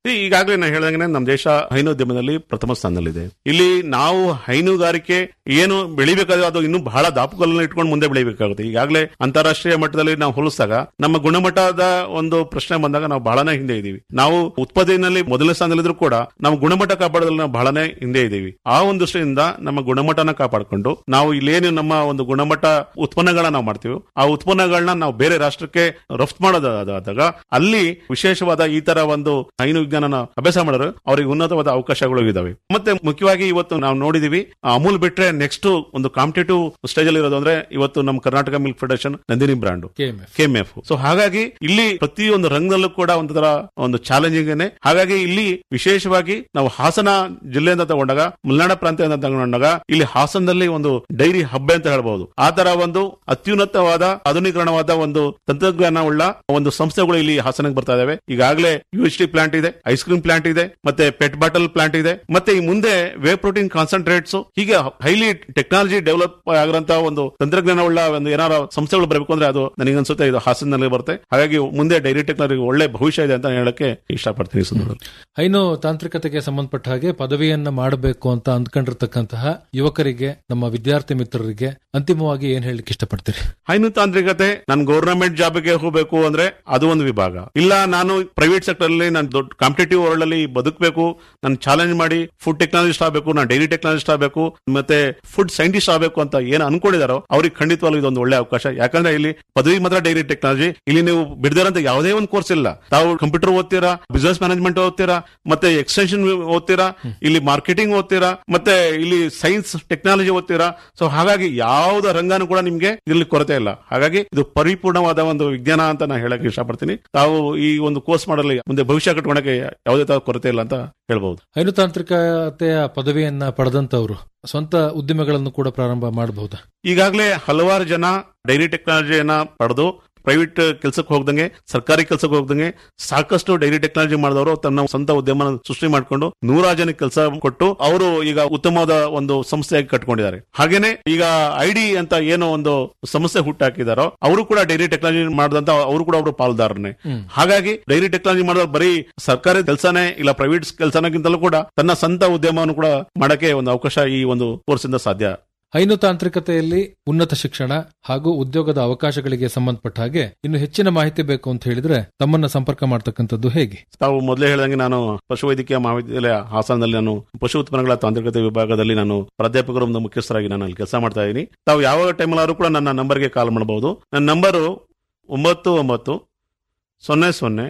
ಈ- ಈಗಾಗಲೇ ನಾನು ಹೇಳ್ದಂಗೆ ನಮ್ಮ ದೇಶ ಹೈನೋದ್ಯಮದಲ್ಲಿ ಪ್ರಥಮ ಸ್ಥಾನದಲ್ಲಿದೆ ಇಲ್ಲಿ ನಾವು ಹೈನುಗಾರಿಕೆ ಏನು ಬೆಳಿಬೇಕಾದ್ರೆ ಅದು ಇನ್ನೂ ಬಹಳ ದಾಪುಗಳನ್ನು ಇಟ್ಕೊಂಡು ಮುಂದೆ ಬೆಳಿಬೇಕಾಗುತ್ತೆ ಈಗಾಗಲೇ ಅಂತಾರಾಷ್ಟ್ರೀಯ ಮಟ್ಟದಲ್ಲಿ ನಾವು ಹೋಲಿಸಿದಾಗ ನಮ್ಮ ಗುಣಮಟ್ಟದ ಒಂದು ಪ್ರಶ್ನೆ ಬಂದಾಗ ನಾವು ಬಹಳನೇ ಹಿಂದೆ ಇದ್ದೀವಿ ನಾವು ಉತ್ಪಾದನೆಯಲ್ಲಿ ಮೊದಲನೇ ಸ್ಥಾನದಲ್ಲಿದ್ರು ಕೂಡ ನಾವು ಗುಣಮಟ್ಟ ಕಾಪಾಡೋದ್ರಲ್ಲಿ ನಾವು ಬಹಳನೇ ಹಿಂದೆ ಇದ್ದೀವಿ ಆ ಒಂದು ದೃಷ್ಟಿಯಿಂದ ನಮ್ಮ ಗುಣಮಟ್ಟನ ಕಾಪಾಡಿಕೊಂಡು ನಾವು ಇಲ್ಲೇನು ನಮ್ಮ ಒಂದು ಗುಣಮಟ್ಟ ಉತ್ಪನ್ನಗಳನ್ನ ನಾವು ಮಾಡ್ತೀವಿ ಆ ಉತ್ಪನ್ನಗಳನ್ನ ನಾವು ಬೇರೆ ರಾಷ್ಟ್ರಕ್ಕೆ ರಫ್ತು ಮಾಡೋದಾದಾಗ ಅಲ್ಲಿ ವಿಶೇಷವಾದ ಈ ತರ ಒಂದು ಹೈನು ವಿಜ್ಞಾನನ ಅಭ್ಯಾಸ ಮಾಡೋರು ಅವರಿಗೆ ಉನ್ನತವಾದ ಅವಕಾಶಗಳು ಇದಾವೆ ಮತ್ತೆ ಮುಖ್ಯವಾಗಿ ಇವತ್ತು ನಾವು ನೋಡಿದೀವಿ ಆ ಅಮೂಲ್ ಬಿಟ್ರೆ ನೆಕ್ಸ್ಟ್ ಒಂದು ಕಾಂಪಿಟೇಟಿವ್ ಸ್ಟೇಜ್ ಅಲ್ಲಿ ಇರೋದು ಅಂದ್ರೆ ಇವತ್ತು ನಮ್ಮ Karnataka milk federation Nandini brand KMF KMF so ಹಾಗಾಗಿ ಇಲ್ಲಿ ಪ್ರತಿಯೊಂದು ರಂಗದಲ್ಲೂ ಕೂಡ ಒಂಥರ ಒಂದು ಚಾಲೆಂಜಿಂಗ್ ಹಾಗಾಗಿ ಇಲ್ಲಿ ವಿಶೇಷವಾಗಿ ನಾವು ಹಾಸನ ಜಿಲ್ಲೆಯಿಂದ ತಗೊಂಡಾಗ ಮಲೆನಾಡ ಪ್ರಾಂತ್ಯದಿಂದ ತಗೊಂಡಾಗ ಇಲ್ಲಿ ಹಾಸನದಲ್ಲಿ ಒಂದು ಡೈರಿ ಹಬ್ಬ ಅಂತ ಹೇಳ್ಬಹುದು ಆ ತರ ಒಂದು ಅತ್ಯುನ್ನತವಾದ ಆಧುನೀಕರಣವಾದ ಒಂದು ತಂತ್ರಜ್ಞಾನ ಉಳ್ಳ ಒಂದು ಸಂಸ್ಥೆಗಳು ಇಲ್ಲಿ ಹಾಸನಕ್ಕೆ ಬರ್ತಾ ಇದಾವೆ ಈಗಾಗಲೇ ಯು ಎಚ್ ಟಿ ಪ್ಲಾಂಟ್ ಇದೆ ಐಸ್ ಕ್ರೀಮ್ ಪ್ಲಾಂಟ್ ಇದೆ ಮತ್ತೆ ಪೆಟ್ ಬಾಟಲ್ ಪ್ಲಾಂಟ್ ಇದೆ ಮತ್ತೆ ಈ ಮುಂದೆ ವೇ ಪ್ರೋಟೀನ್ ಕಾನ್ಸಂಟ್ರೇಟ್ಸ್ ಹೀಗೆ ಹೈಲಿ ಟೆಕ್ನಾಲಜಿ ಡೆವಲಪ್ ಆಗಿರಂತಹ ಒಂದು ತಂತ್ರಜ್ಞಾನ ಉಳ್ಳ ಒಂದು ಏನಾರ ಸಂಸ್ಥೆಗಳು ಬರಬೇಕು ಅಂದ್ರೆ ಅದು ನನಗೆ ಅನ್ಸುತ್ತೆ ಇದು ಹಾಸನಲ್ಲಿ ಬರುತ್ತೆ ಹಾಗಾಗಿ ಮುಂದೆ ಡೈರಿ ಟೆಕ್ನಾಲಜಿ ಒಳ್ಳೆ ಭವಿಷ್ಯ ಇದೆ ಅಂತ ಹೇಳಕ್ಕೆ ಇಷ್ಟಪಡ್ತೀನಿ ಈ ಸಂದರ್ಭದಲ್ಲಿ. ಹೈನು ತಾಂತ್ರಿಕತೆಗೆ ಸಂಬಂಧಪಟ್ಟ ಹಾಗೆ ಪದವಿಯನ್ನ ಮಾಡಬೇಕು ಅಂತ ಅಂದ್ಕೊಂಡಿರ್ತಕ್ಕಂತಹ ಯುವಕರಿಗೆ ನಮ್ಮ ವಿದ್ಯಾರ್ಥಿ ಮಿತ್ರರಿಗೆ ಅಂತಿಮವಾಗಿ ಏನ್ ಹೇಳಲಿಕ್ಕೆ ಇಷ್ಟಪಡ್ತೀರಿ ಹೈನು ತಾಂತ್ರಿಕತೆ ನಾನು ಗೌರ್ನಮೆಂಟ್ ಜಾಬ್ಗೆ ಹೋಗಬೇಕು ಅಂದ್ರೆ ಅದು ಒಂದು ವಿಭಾಗ ಇಲ್ಲ ನಾನು ಪ್ರೈವೇಟ್ ಸೆಕ್ಟರ್ ಅಲ್ಲಿ ನಾನು ದೊಡ್ಡ ಕಾಂಪಿಟೇಟಿವ್ ವರ್ಲ್ಡ್ ಅಲ್ಲಿ ಬದುಕಬೇಕು ನಾನು ಚಾಲೆಂಜ್ ಮಾಡಿ ಫುಡ್ ಟೆಕ್ನಾಲಜಿಸ್ಟ್ ಆಗಬೇಕು ನಾನು ಡೈರಿ ಟೆಕ್ನಾಲಜಿಸ್ಟ್ ಆಗಬೇಕು ಮತ್ತೆ ಫುಡ್ ಸೈಂಟಿಸ್ಟ್ ಆಗಬೇಕು ಅಂತ ಏನು ಅನ್ಕೊಂಡಿದಾರೋ ಅವ್ರಿಗೆ ಖಂಡಿತವಾಗ್ಲೂ ಇದೊಂದು ಒಳ್ಳೆ ಅವಕಾಶ ಯಾಕಂದ್ರೆ ಇಲ್ಲಿ ಪದವಿ ಮಾತ್ರ ಡೈರಿ ಟೆಕ್ನಾಲಜಿ ಇಲ್ಲಿ ನೀವು ಬಿಡದಿರಂತ ಯಾವುದೇ ಒಂದು ಕೋರ್ಸ್ ಇಲ್ಲ ತಾವು ಕಂಪ್ಯೂಟರ್ ಓದ್ತೀರಾ ಬಿಸ್ನೆಸ್ ಮ್ಯಾನೇಜ್ಮೆಂಟ್ ಓದ್ತೀರಾ ಮತ್ತೆ ಎಕ್ಸ್ಟೆನ್ಷನ್ ಓದ್ತೀರಾ ಇಲ್ಲಿ ಮಾರ್ಕೆಟಿಂಗ್ ಓದ್ತೀರಾ ಮತ್ತೆ ಇಲ್ಲಿ ಸೈನ್ಸ್ ಟೆಕ್ನಾಲಜಿ ಓದ್ತೀರಾ ಸೊ ಹಾಗಾಗಿ ಯಾವುದೇ ರಂಗನೂ ಕೂಡ ನಿಮ್ಗೆ ಇಲ್ಲಿ ಕೊರತೆ ಇಲ್ಲ ಹಾಗಾಗಿ ಇದು ಪರಿಪೂರ್ಣವಾದ ಒಂದು ವಿಜ್ಞಾನ ಅಂತ ನಾನು ಹೇಳಕ್ ಇಷ್ಟಪಡ್ತೀನಿ ತಾವು ಈ ಒಂದು ಕೋರ್ಸ್ ಮಾಡಲಿ ಮುಂದೆ ಭವಿಷ್ಯ ಕಟ್ಕೊಳಕ್ಕೆ ಯಾವುದೇ ತರ ಕೊರತೆ ಇಲ್ಲ ಅಂತ ಹೇಳ್ಬಹುದು ಹೈನು ತಾಂತ್ರಿಕತೆಯ ಪದವಿಯನ್ನ ಪಡೆದಂತವರು ಸ್ವಂತ ಉದ್ದಿಮೆಗಳನ್ನು ಕೂಡ ಪ್ರಾರಂಭ ಮಾಡಬಹುದಾ ಈಗಾಗಲೇ ಹಲವಾರು ಜನ ಡೈರಿ ಟೆಕ್ನಾಲಜಿಯನ್ನ ಪಡೆದು ಪ್ರೈವೇಟ್ ಕೆಲಸಕ್ಕೆ ಹೋಗ್ದಂಗೆ ಸರ್ಕಾರಿ ಕೆಲಸಕ್ಕೆ ಹೋಗ್ದಂಗೆ ಸಾಕಷ್ಟು ಡೈರಿ ಟೆಕ್ನಾಲಜಿ ಮಾಡಿದವರು ತನ್ನ ಸ್ವಂತ ಉದ್ಯಮ ಸೃಷ್ಟಿ ಮಾಡಿಕೊಂಡು ನೂರಾರು ಜನಕ್ಕೆ ಕೆಲಸ ಕೊಟ್ಟು ಅವರು ಈಗ ಉತ್ತಮವಾದ ಒಂದು ಸಂಸ್ಥೆಯಾಗಿ ಕಟ್ಕೊಂಡಿದ್ದಾರೆ ಹಾಗೇನೆ ಈಗ ಐಡಿ ಅಂತ ಏನೋ ಒಂದು ಸಂಸ್ಥೆ ಹುಟ್ಟಾಕಿದಾರೋ ಅವರು ಕೂಡ ಡೈರಿ ಟೆಕ್ನಾಲಜಿ ಮಾಡಿದಂತ ಅವರು ಕೂಡ ಅವರು ಪಾಲ್ದಾರನೆ ಹಾಗಾಗಿ ಡೈರಿ ಟೆಕ್ನಾಲಜಿ ಮಾಡಿದವರು ಬರೀ ಸರ್ಕಾರಿ ಕೆಲಸನೇ ಇಲ್ಲ ಪ್ರೈವೇಟ್ ಕೆಲಸನಕ್ಕಿಂತಲೂ ಕೂಡ ತನ್ನ ಸ್ವಂತ ಉದ್ಯಮವನ್ನು ಕೂಡ ಮಾಡಕ್ಕೆ ಒಂದು ಅವಕಾಶ ಈ ಒಂದು ಕೋರ್ಸ್ ಇಂದ ಸಾಧ್ಯ ಹೈನು ತಾಂತ್ರಿಕತೆಯಲ್ಲಿ ಉನ್ನತ ಶಿಕ್ಷಣ ಹಾಗೂ ಉದ್ಯೋಗದ ಅವಕಾಶಗಳಿಗೆ ಸಂಬಂಧಪಟ್ಟ ಹಾಗೆ ಇನ್ನು ಹೆಚ್ಚಿನ ಮಾಹಿತಿ ಬೇಕು ಅಂತ ಹೇಳಿದ್ರೆ ತಮ್ಮನ್ನ ಸಂಪರ್ಕ ಮಾಡ್ತಕ್ಕಂಥದ್ದು ಹೇಗೆ ತಾವು ಮೊದಲೇ ಹೇಳಿದಂಗೆ ನಾನು ಪಶುವೈದ್ಯಕೀಯ ಮಹಾವಿದ್ಯಾಲಯ ಹಾಸನದಲ್ಲಿ ನಾನು ಪಶು ಉತ್ಪನ್ನಗಳ ತಾಂತ್ರಿಕತೆ ವಿಭಾಗದಲ್ಲಿ ನಾನು ಪ್ರಾಧ್ಯಾಪಕರು ಒಂದು ಮುಖ್ಯಸ್ಥರಾಗಿ ನಾನು ಅಲ್ಲಿ ಕೆಲಸ ಮಾಡ್ತಾ ಇದ್ದೀನಿ ತಾವು ಯಾವ ಟೈಮಲ್ಲಾದ್ರೂ ಕೂಡ ನನ್ನ ನಂಬರ್ಗೆ ಕಾಲ್ ಮಾಡಬಹುದು ನನ್ನ ನಂಬರು ಒಂಬತ್ತು ಒಂಬತ್ತು ಸೊನ್ನೆ ಸೊನ್ನೆ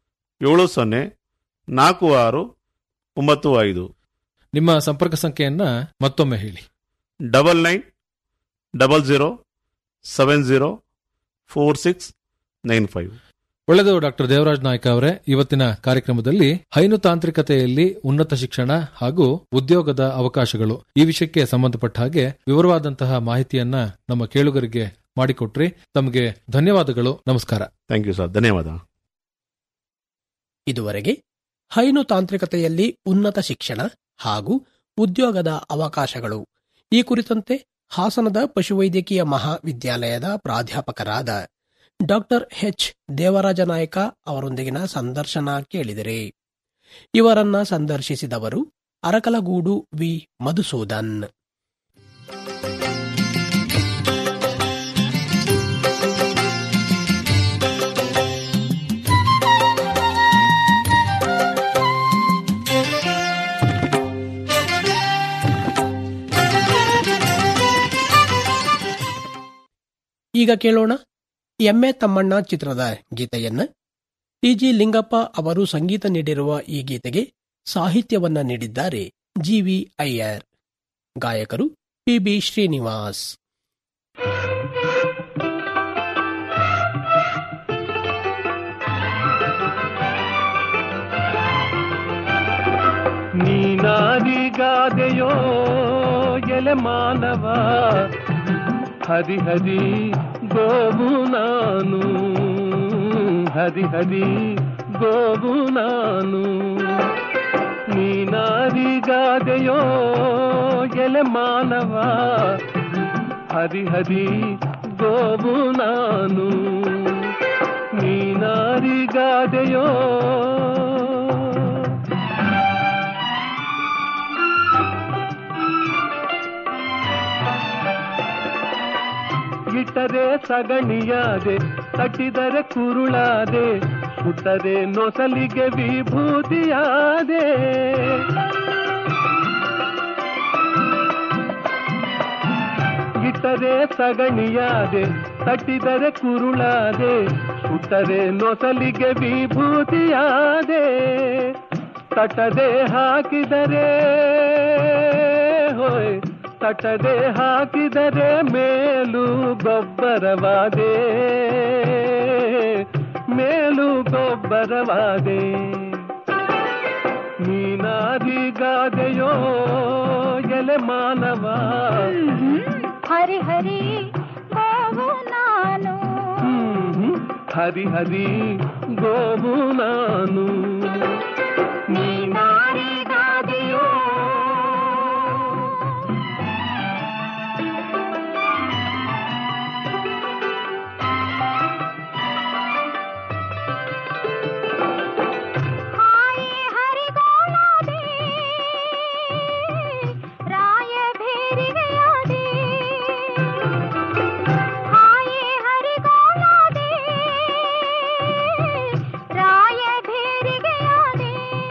ಏಳು ಸೊನ್ನೆ ನಾಲ್ಕು ಆರು ಒಂಬತ್ತು ಐದು ನಿಮ್ಮ ಸಂಪರ್ಕ ಸಂಖ್ಯೆಯನ್ನ ಮತ್ತೊಮ್ಮೆ ಹೇಳಿ double nine double zero seven zero four six nine five ಒಳ್ಳೆಯದು ಡಾಕ್ಟರ್ ದೇವರಾಜ್ ನಾಯ್ಕ ಅವರೇ ಇವತ್ತಿನ ಕಾರ್ಯಕ್ರಮದಲ್ಲಿ ಹೈನು ತಾಂತ್ರಿಕತೆಯಲ್ಲಿ ಉನ್ನತ ಶಿಕ್ಷಣ ಹಾಗೂ ಉದ್ಯೋಗದ ಅವಕಾಶಗಳು ಈ ವಿಷಯಕ್ಕೆ ಸಂಬಂಧಪಟ್ಟ ಹಾಗೆ ವಿವರವಾದಂತಹ ಮಾಹಿತಿಯನ್ನ ನಮ್ಮ ಕೇಳುಗರಿಗೆ ಮಾಡಿಕೊಟ್ರಿ ತಮಗೆ ಧನ್ಯವಾದಗಳು ನಮಸ್ಕಾರ ಥ್ಯಾಂಕ್ ಯು ಸರ್ ಧನ್ಯವಾದ ಇದುವರೆಗೆ ಹೈನು ತಾಂತ್ರಿಕತೆಯಲ್ಲಿ ಉನ್ನತ ಶಿಕ್ಷಣ ಹಾಗೂ ಉದ್ಯೋಗದ ಅವಕಾಶಗಳು ಈ ಕುರಿತಂತೆ ಹಾಸನದ ಪಶುವೈದ್ಯಕೀಯ ಮಹಾವಿದ್ಯಾಲಯದ ಪ್ರಾಧ್ಯಾಪಕರಾದ ಡಾಕ್ಟರ್ ಎಚ್ ದೇವರಾಜ ನಾಯಕ ಅವರೊಂದಿಗಿನ ಸಂದರ್ಶನ ಕೇಳಿದಿರಿ ಇವರನ್ನ ಸಂದರ್ಶಿಸಿದವರು ಅರಕಲಗೂಡು ವಿ ಮಧುಸೂದನ್ ಈಗ ಕೇಳೋಣ ಎಮ್ಮೆ ತಮ್ಮಣ್ಣ ಚಿತ್ರದ ಗೀತೆಯನ್ನ ಟಿಜಿ ಲಿಂಗಪ್ಪ ಅವರು ಸಂಗೀತ ನೀಡಿರುವ ಈ ಗೀತೆಗೆ ಸಾಹಿತ್ಯವನ್ನ ನೀಡಿದ್ದಾರೆ ಜಿವಿ ಅಯ್ಯರ್ ಗಾಯಕರು ಪಿಬಿ ಶ್ರೀನಿವಾಸ್ ನೀನಾದಿಗಾದೆಯೋ ಎಲೆ ಮಾನವ ಹದಿ ಹದಿ ಗೋವು ನಾನು ಹದಿ ಹದಿ ಗೋವು ನಾನು ನೀನಾದಿಗಾದೆಯೋ ಎಲೆ ಮಾನವ ಹದಿ ಹದಿ ಗೋವು ನಾನು ನೀನಾರಿಗಾದೆಯೋ ಸಗಣಿಯಾದೆ ತಟ್ಟಿದರೆ ಕುರುಳಾದೆ ಸುಟ್ಟರೆ ನೊಸಲಿಗೆ ವಿಭೂತಿಯಾದೆ ಇಟ್ಟರೆ ಸಗಣಿಯಾದೆ ತಟ್ಟಿದರೆ ಕುರುಳಾದೆ ಸುಟ್ಟರೆ ನೊಸಲಿಗೆ ವಿಭೂತಿಯಾದೆ ತಟ್ಟದೆ ಹಾಕಿದರೆ ಹೋಯ್ ತಟ್ಟದೆ ಹಾಕಿದರೆ ಮೇಲು ಗೊಬ್ಬರವಾದೆ ಮೇಲು ಗೊಬ್ಬರವಾದೆ ನೀನಾದಿಗಾದೆಯೋ ಎಲೆ ಮಾನವ ಹರಿ ಹರಿ ಗೋವು ನಾನು ಹ್ಮ್, ಹರಿ ಹರಿ ಗೋವು ನಾನು ನೀನಾರಿಗಾದೆಯೋ ಹಾಯಿ ಹರಿಗೋಳಾದೆ ರಾಯ ಭೇರಿಗೆಯಾದೆ ಹಾಯಿ ಹರಿಗೋಳಾದೆ ರಾಯ ಭೇರಿಗೆಯಾದೆ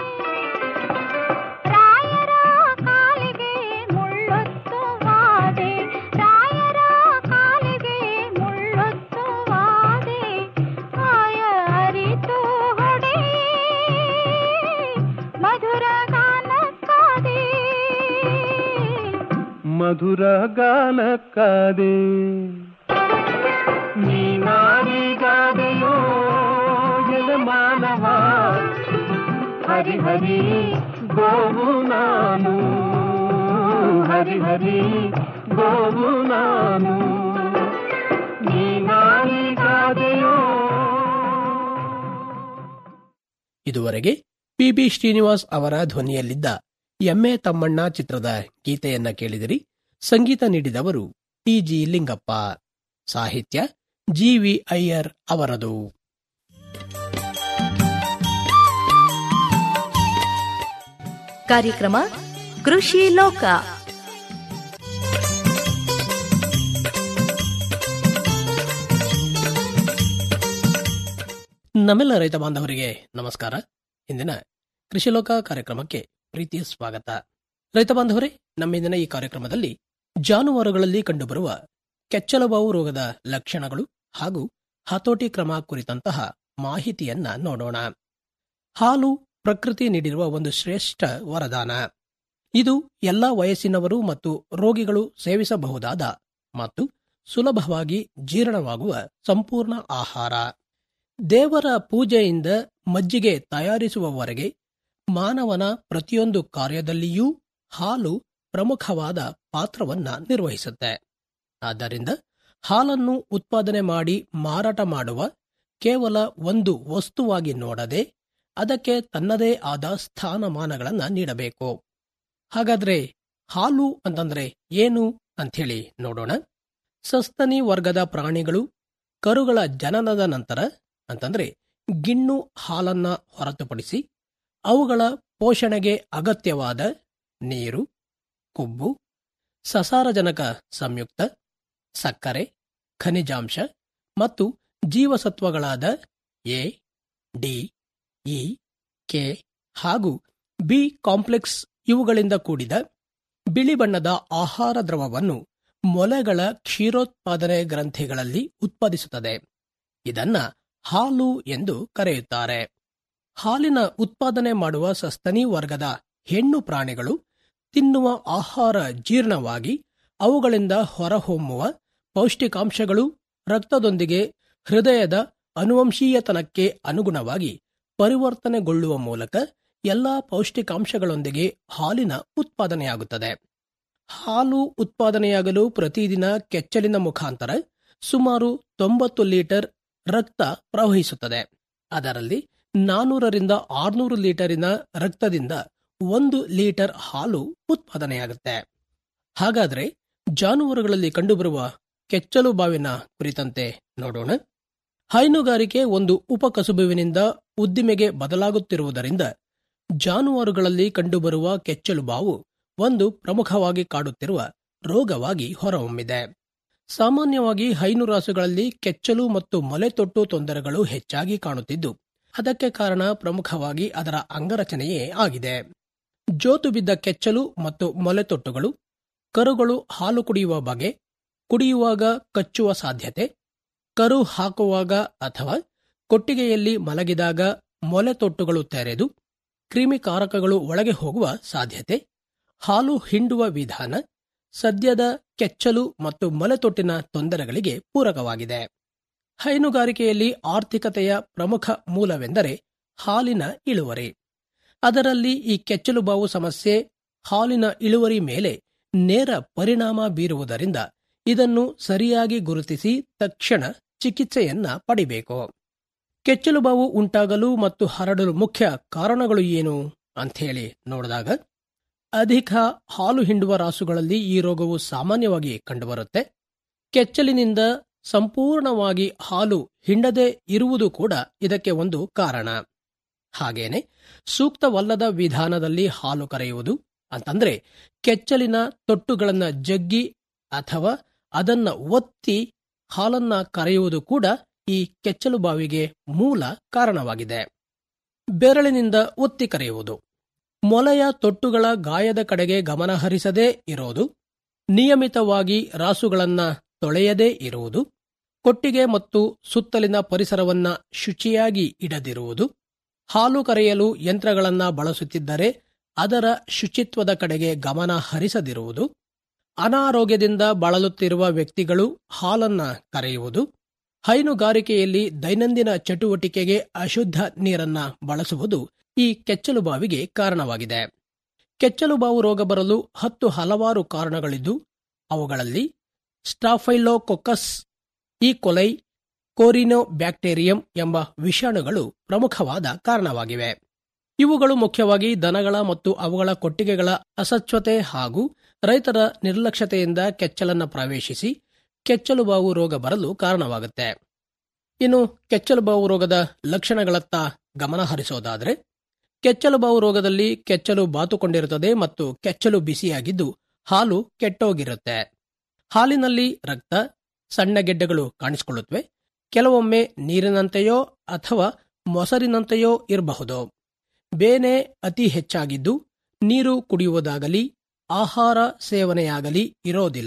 ರಾಯರ ಕಾಲಿಗೆ ಮುಳ್ಳೊತ್ತುವಾದೆ ರಾಯರ ಕಾಲಿಗೆ ಮುಳ್ಳೊತ್ತುವಾದೆ ಆಯ ಅರಿತು ಹೊಡೆ ಮಧುರ ಗಾನಕ್ಕಾದೆ ಮಧುರ ಗಾನಕ್ಕಾದೆ ನೀನಾರಿಗಾದೆಯೋ ಎಲೆ ಮಾನವ ಹರಿ ಹರಿ ಗೋವು ನಾನು ಹರಿ ಹರಿ ಗೋವು ನಾನು ನೀನಾರಿಗಾದೆಯೋ ಇದುವರೆಗೆ ಪಿ ಬಿ ಶ್ರೀನಿವಾಸ್ ಅವರ ಧ್ವನಿಯಲ್ಲಿದ್ದ ಎಮ್ಮೆ ತಮ್ಮಣ್ಣ ಚಿತ್ರದ ಗೀತೆಯನ್ನ ಕೇಳಿದಿರಿ ಸಂಗೀತ ನೀಡಿದವರು ಟಿ ಜಿ ಲಿಂಗಪ್ಪ ಸಾಹಿತ್ಯ ಜಿ ವಿ ಅಯ್ಯರ್ ಅವರದು ಕಾರ್ಯಕ್ರಮ ಕೃಷಿ ಲೋಕ ನಮ್ಮೆಲ್ಲ ರೈತ ಬಾಂಧವರಿಗೆ ನಮಸ್ಕಾರ ಇಂದಿನ ಕೃಷಿಲೋಕ ಕಾರ್ಯಕ್ರಮಕ್ಕೆ ಪ್ರೀತಿಯ ಸ್ವಾಗತ ರೈತ ಬಾಂಧವರೇ ನಮ್ಮಿಂದಿನ ಈ ಕಾರ್ಯಕ್ರಮದಲ್ಲಿ ಜಾನುವಾರುಗಳಲ್ಲಿ ಕಂಡುಬರುವ ಕೆಚ್ಚಲುಬಾವು ರೋಗದ ಲಕ್ಷಣಗಳು ಹಾಗೂ ಹತೋಟಿ ಕ್ರಮ ಕುರಿತಂತಹ ಮಾಹಿತಿಯನ್ನ ನೋಡೋಣ ಹಾಲು ಪ್ರಕೃತಿ ನೀಡಿರುವ ಒಂದು ಶ್ರೇಷ್ಠ ವರದಾನ ಇದು ಎಲ್ಲಾ ವಯಸ್ಸಿನವರು ಮತ್ತು ರೋಗಿಗಳು ಸೇವಿಸಬಹುದಾದ ಮತ್ತು ಸುಲಭವಾಗಿ ಜೀರ್ಣವಾಗುವ ಸಂಪೂರ್ಣ ಆಹಾರ ದೇವರ ಪೂಜೆಯಿಂದ ಮಜ್ಜಿಗೆ ತಯಾರಿಸುವವರೆಗೆ ಮಾನವನ ಪ್ರತಿಯೊಂದು ಕಾರ್ಯದಲ್ಲಿಯೂ ಹಾಲು ಪ್ರಮುಖವಾದ ಪಾತ್ರವನ್ನ ನಿರ್ವಹಿಸುತ್ತೆ ಆದ್ದರಿಂದ ಹಾಲನ್ನು ಉತ್ಪಾದನೆ ಮಾಡಿ ಮಾರಾಟ ಮಾಡುವ ಕೇವಲ ಒಂದು ವಸ್ತುವಾಗಿ ನೋಡದೆ ಅದಕ್ಕೆ ತನ್ನದೇ ಆದ ಸ್ಥಾನಮಾನಗಳನ್ನ ನೀಡಬೇಕು ಹಾಗಾದ್ರೆ ಹಾಲು ಅಂತಂದ್ರೆ ಏನು ಅಂಥೇಳಿ ನೋಡೋಣ ಸಸ್ತನಿ ವರ್ಗದ ಪ್ರಾಣಿಗಳು ಕರುಗಳ ಜನನದ ನಂತರ ಅಂತಂದ್ರೆ ಗಿಣ್ಣು ಹಾಲನ್ನ ಹೊರತುಪಡಿಸಿ ಅವುಗಳ ಪೋಷಣೆಗೆ ಅಗತ್ಯವಾದ ನೀರು ಕೊಬ್ಬು ಸಸಾರಜನಕ ಸಂಯುಕ್ತ ಸಕ್ಕರೆ ಖನಿಜಾಂಶ ಮತ್ತು ಜೀವಸತ್ವಗಳಾದ ಎ ಡಿ ಇ ಕೆ ಹಾಗೂ ಬಿ ಕಾಂಪ್ಲೆಕ್ಸ್ ಇವುಗಳಿಂದ ಕೂಡಿದ ಬಿಳಿ ಬಣ್ಣದ ಆಹಾರ ದ್ರವವನ್ನು ಮೊಲೆಗಳ ಕ್ಷೀರೋತ್ಪಾದನೆ ಗ್ರಂಥಿಗಳಲ್ಲಿ ಉತ್ಪಾದಿಸುತ್ತದೆ ಇದನ್ನ ಹಾಲು ಎಂದು ಕರೆಯುತ್ತಾರೆ ಹಾಲಿನ ಉತ್ಪಾದನೆ ಮಾಡುವ ಸಸ್ತನಿ ವರ್ಗದ ಹೆಣ್ಣು ಪ್ರಾಣಿಗಳು ತಿನ್ನುವ ಆಹಾರ ಜೀರ್ಣವಾಗಿ ಅವುಗಳಿಂದ ಹೊರಹೊಮ್ಮುವ ಪೌಷ್ಟಿಕಾಂಶಗಳು ರಕ್ತದೊಂದಿಗೆ ಹೃದಯದ ಅನುವಂಶೀಯತನಕ್ಕೆ ಅನುಗುಣವಾಗಿ ಪರಿವರ್ತನೆಗೊಳ್ಳುವ ಮೂಲಕ ಎಲ್ಲಾ ಪೌಷ್ಟಿಕಾಂಶಗಳೊಂದಿಗೆ ಹಾಲಿನ ಉತ್ಪಾದನೆಯಾಗುತ್ತದೆ ಹಾಲು ಉತ್ಪಾದನೆಯಾಗಲು ಪ್ರತಿದಿನ ಕೆಚ್ಚಲಿನ ಮುಖಾಂತರ ಸುಮಾರು ತೊಂಬತ್ತು ಲೀಟರ್ ರಕ್ತ ಪ್ರವಹಿಸುತ್ತದೆ ಅದರಲ್ಲಿ ನಾನೂರರಿಂದ ಆರ್ನೂರು ಲೀಟರಿನ ರಕ್ತದಿಂದ ಒಂದು ಲೀಟರ್ ಹಾಲು ಉತ್ಪಾದನೆಯಾಗುತ್ತೆ ಹಾಗಾದ್ರೆ ಜಾನುವಾರುಗಳಲ್ಲಿ ಕಂಡುಬರುವ ಕೆಚ್ಚಲು ಬಾವಿನ ಕುರಿತಂತೆ ನೋಡೋಣ ಹೈನುಗಾರಿಕೆ ಒಂದು ಉಪಕಸುಬುವಿನಿಂದ ಉದ್ದಿಮೆಗೆ ಬದಲಾಗುತ್ತಿರುವುದರಿಂದ ಜಾನುವಾರುಗಳಲ್ಲಿ ಕಂಡುಬರುವ ಕೆಚ್ಚಲು ಬಾವು ಒಂದು ಪ್ರಮುಖವಾಗಿ ಕಾಡುತ್ತಿರುವ ರೋಗವಾಗಿ ಹೊರಹೊಮ್ಮಿದೆ ಸಾಮಾನ್ಯವಾಗಿ ಹೈನುರಾಸುಗಳಲ್ಲಿ ಕೆಚ್ಚಲು ಮತ್ತು ಮೊಲೆತೊಟ್ಟು ತೊಂದರೆಗಳು ಹೆಚ್ಚಾಗಿ ಕಾಣುತ್ತಿದ್ದು ಅದಕ್ಕೆ ಕಾರಣ ಪ್ರಮುಖವಾಗಿ ಅದರ ಅಂಗರಚನೆಯೇ ಆಗಿದೆ ಜೋತು ಬಿದ್ದ ಕೆಚ್ಚಲು ಮತ್ತು ಮೊಲೆತೊಟ್ಟುಗಳು ಕರುಗಳು ಹಾಲು ಕುಡಿಯುವ ಬಗೆ ಕುಡಿಯುವಾಗ ಕಚ್ಚುವ ಸಾಧ್ಯತೆ ಕರು ಹಾಕುವಾಗ ಅಥವಾ ಕೊಟ್ಟಿಗೆಯಲ್ಲಿ ಮಲಗಿದಾಗ ಮೊಲೆತೊಟ್ಟುಗಳು ತೆರೆದು ಕ್ರಿಮಿಕಾರಕಗಳು ಒಳಗೆ ಹೋಗುವ ಸಾಧ್ಯತೆ ಹಾಲು ಹಿಂಡುವ ವಿಧಾನ ಸದ್ಯದ ಕೆಚ್ಚಲು ಮತ್ತು ಮೊಲೆತೊಟ್ಟಿನ ತೊಂದರೆಗಳಿಗೆ ಪೂರಕವಾಗಿದೆ ಹೈನುಗಾರಿಕೆಯಲ್ಲಿ ಆರ್ಥಿಕತೆಯ ಪ್ರಮುಖ ಮೂಲವೆಂದರೆ ಹಾಲಿನ ಇಳುವರಿ ಅದರಲ್ಲಿ ಈ ಕೆಚ್ಚಲು ಬಾವು ಸಮಸ್ಯೆ ಹಾಲಿನ ಇಳುವರಿ ಮೇಲೆ ನೇರ ಪರಿಣಾಮ ಬೀರುವುದರಿಂದ ಇದನ್ನು ಸರಿಯಾಗಿ ಗುರುತಿಸಿ ತಕ್ಷಣ ಚಿಕಿತ್ಸೆಯನ್ನ ಪಡಿಬೇಕು ಕೆಚ್ಚಲು ಬಾವು ಉಂಟಾಗಲು ಮತ್ತು ಹರಡಲು ಮುಖ್ಯ ಕಾರಣಗಳು ಏನು ಅಂಥೇಳಿ ನೋಡಿದಾಗ ಅಧಿಕ ಹಾಲು ಹಿಂಡುವ ರಾಸುಗಳಲ್ಲಿ ಈ ರೋಗವು ಸಾಮಾನ್ಯವಾಗಿ ಕಂಡುಬರುತ್ತೆ ಕೆಚ್ಚಲಿನಿಂದ ಸಂಪೂರ್ಣವಾಗಿ ಹಾಲು ಹಿಂಡದೆ ಇರುವುದು ಕೂಡ ಇದಕ್ಕೆ ಒಂದು ಕಾರಣ ಹಾಗೇನೆ ಸೂಕ್ತವಲ್ಲದ ವಿಧಾನದಲ್ಲಿ ಹಾಲು ಕರೆಯುವುದು ಅಂತಂದ್ರೆ ಕೆಚ್ಚಲಿನ ತೊಟ್ಟುಗಳನ್ನ ಜಗ್ಗಿ ಅಥವಾ ಅದನ್ನ ಒತ್ತಿ ಹಾಲನ್ನ ಕರೆಯುವುದು ಕೂಡ ಈ ಕೆಚ್ಚಲು ಬಾವಿಗೆ ಮೂಲ ಕಾರಣವಾಗಿದೆ ಬೆರಳಿನಿಂದ ಒತ್ತಿ ಕರೆಯುವುದು ಮೊಲೆಯ ತೊಟ್ಟುಗಳ ಗಾಯದ ಕಡೆಗೆ ಗಮನ ಹರಿಸದೇ ಇರೋದು ನಿಯಮಿತವಾಗಿ ರಾಸುಗಳನ್ನ ತೊಳೆಯದೇ ಇರುವುದು ಕೊಟ್ಟಿಗೆ ಮತ್ತು ಸುತ್ತಲಿನ ಪರಿಸರವನ್ನ ಶುಚಿಯಾಗಿ ಇಡದಿರುವುದು ಹಾಲು ಕರೆಯಲು ಯಂತ್ರಗಳನ್ನ ಬಳಸುತ್ತಿದ್ದರೆ ಅದರ ಶುಚಿತ್ವದ ಕಡೆಗೆ ಗಮನ ಹರಿಸದಿರುವುದು ಅನಾರೋಗ್ಯದಿಂದ ಬಳಲುತ್ತಿರುವ ವ್ಯಕ್ತಿಗಳು ಹಾಲನ್ನ ಕರೆಯುವುದು ಹೈನುಗಾರಿಕೆಯಲ್ಲಿ ದೈನಂದಿನ ಚಟುವಟಿಕೆಗೆ ಅಶುದ್ಧ ನೀರನ್ನ ಬಳಸುವುದು ಈ ಕೆಚ್ಚಲು ಬಾವಿಗೆ ಕಾರಣವಾಗಿದೆ ಕೆಚ್ಚಲು ಬಾವು ರೋಗ ಬರಲು ಹತ್ತು ಹಲವಾರು ಕಾರಣಗಳಿದ್ದು ಅವುಗಳಲ್ಲಿ ಸ್ಟಾಫೈಲೋಕೊಕಸ್ ಈ ಕೊಲೈ ಕೋರಿನೋ ಬ್ಯಾಕ್ಟೀರಿಯಂ ಎಂಬ ವಿಷಾಣುಗಳು ಪ್ರಮುಖವಾದ ಕಾರಣವಾಗಿವೆ ಇವುಗಳು ಮುಖ್ಯವಾಗಿ ದನಗಳ ಮತ್ತು ಅವುಗಳ ಕೊಟ್ಟಿಗೆಗಳ ಅಸಚ್ಛತೆ ಹಾಗೂ ರೈತರ ನಿರ್ಲಕ್ಷ್ಯತೆಯಿಂದ ಕೆಚ್ಚಲನ್ನ ಪ್ರವೇಶಿಸಿ ಕೆಚ್ಚಲು ಬಾವು ರೋಗ ಬರಲು ಕಾರಣವಾಗುತ್ತೆ ಇನ್ನು ಕೆಚ್ಚಲು ಬಾವು ರೋಗದ ಲಕ್ಷಣಗಳತ್ತ ಗಮನ ಹರಿಸೋದಾದ್ರೆ ಕೆಚ್ಚಲು ಬಾವು ರೋಗದಲ್ಲಿ ಕೆಚ್ಚಲು ಬಾತುಕೊಂಡಿರುತ್ತದೆ ಮತ್ತು ಕೆಚ್ಚಲು ಬಿಸಿಯಾಗಿದ್ದು ಹಾಲು ಕೆಟ್ಟೋಗಿರುತ್ತೆ ಹಾಲಿನಲ್ಲಿ ರಕ್ತ ಸಣ್ಣ ಗೆಡ್ಡೆಗಳು ಕಾಣಿಸಿಕೊಳ್ಳುತ್ತವೆ ಕೆಲವೊಮ್ಮೆ ನೀರಿನಂತೆಯೋ ಅಥವಾ ಮೊಸರಿನಂತೆಯೋ ಇರಬಹುದು ಬೇನೆ ಅತಿ ಹೆಚ್ಚಾಗಿದ್ದು ನೀರು ಕುಡಿಯುವುದಾಗಲಿ ಆಹಾರ ಸೇವನೆಯಾಗಲಿ ಇರೋದಿಲ್ಲ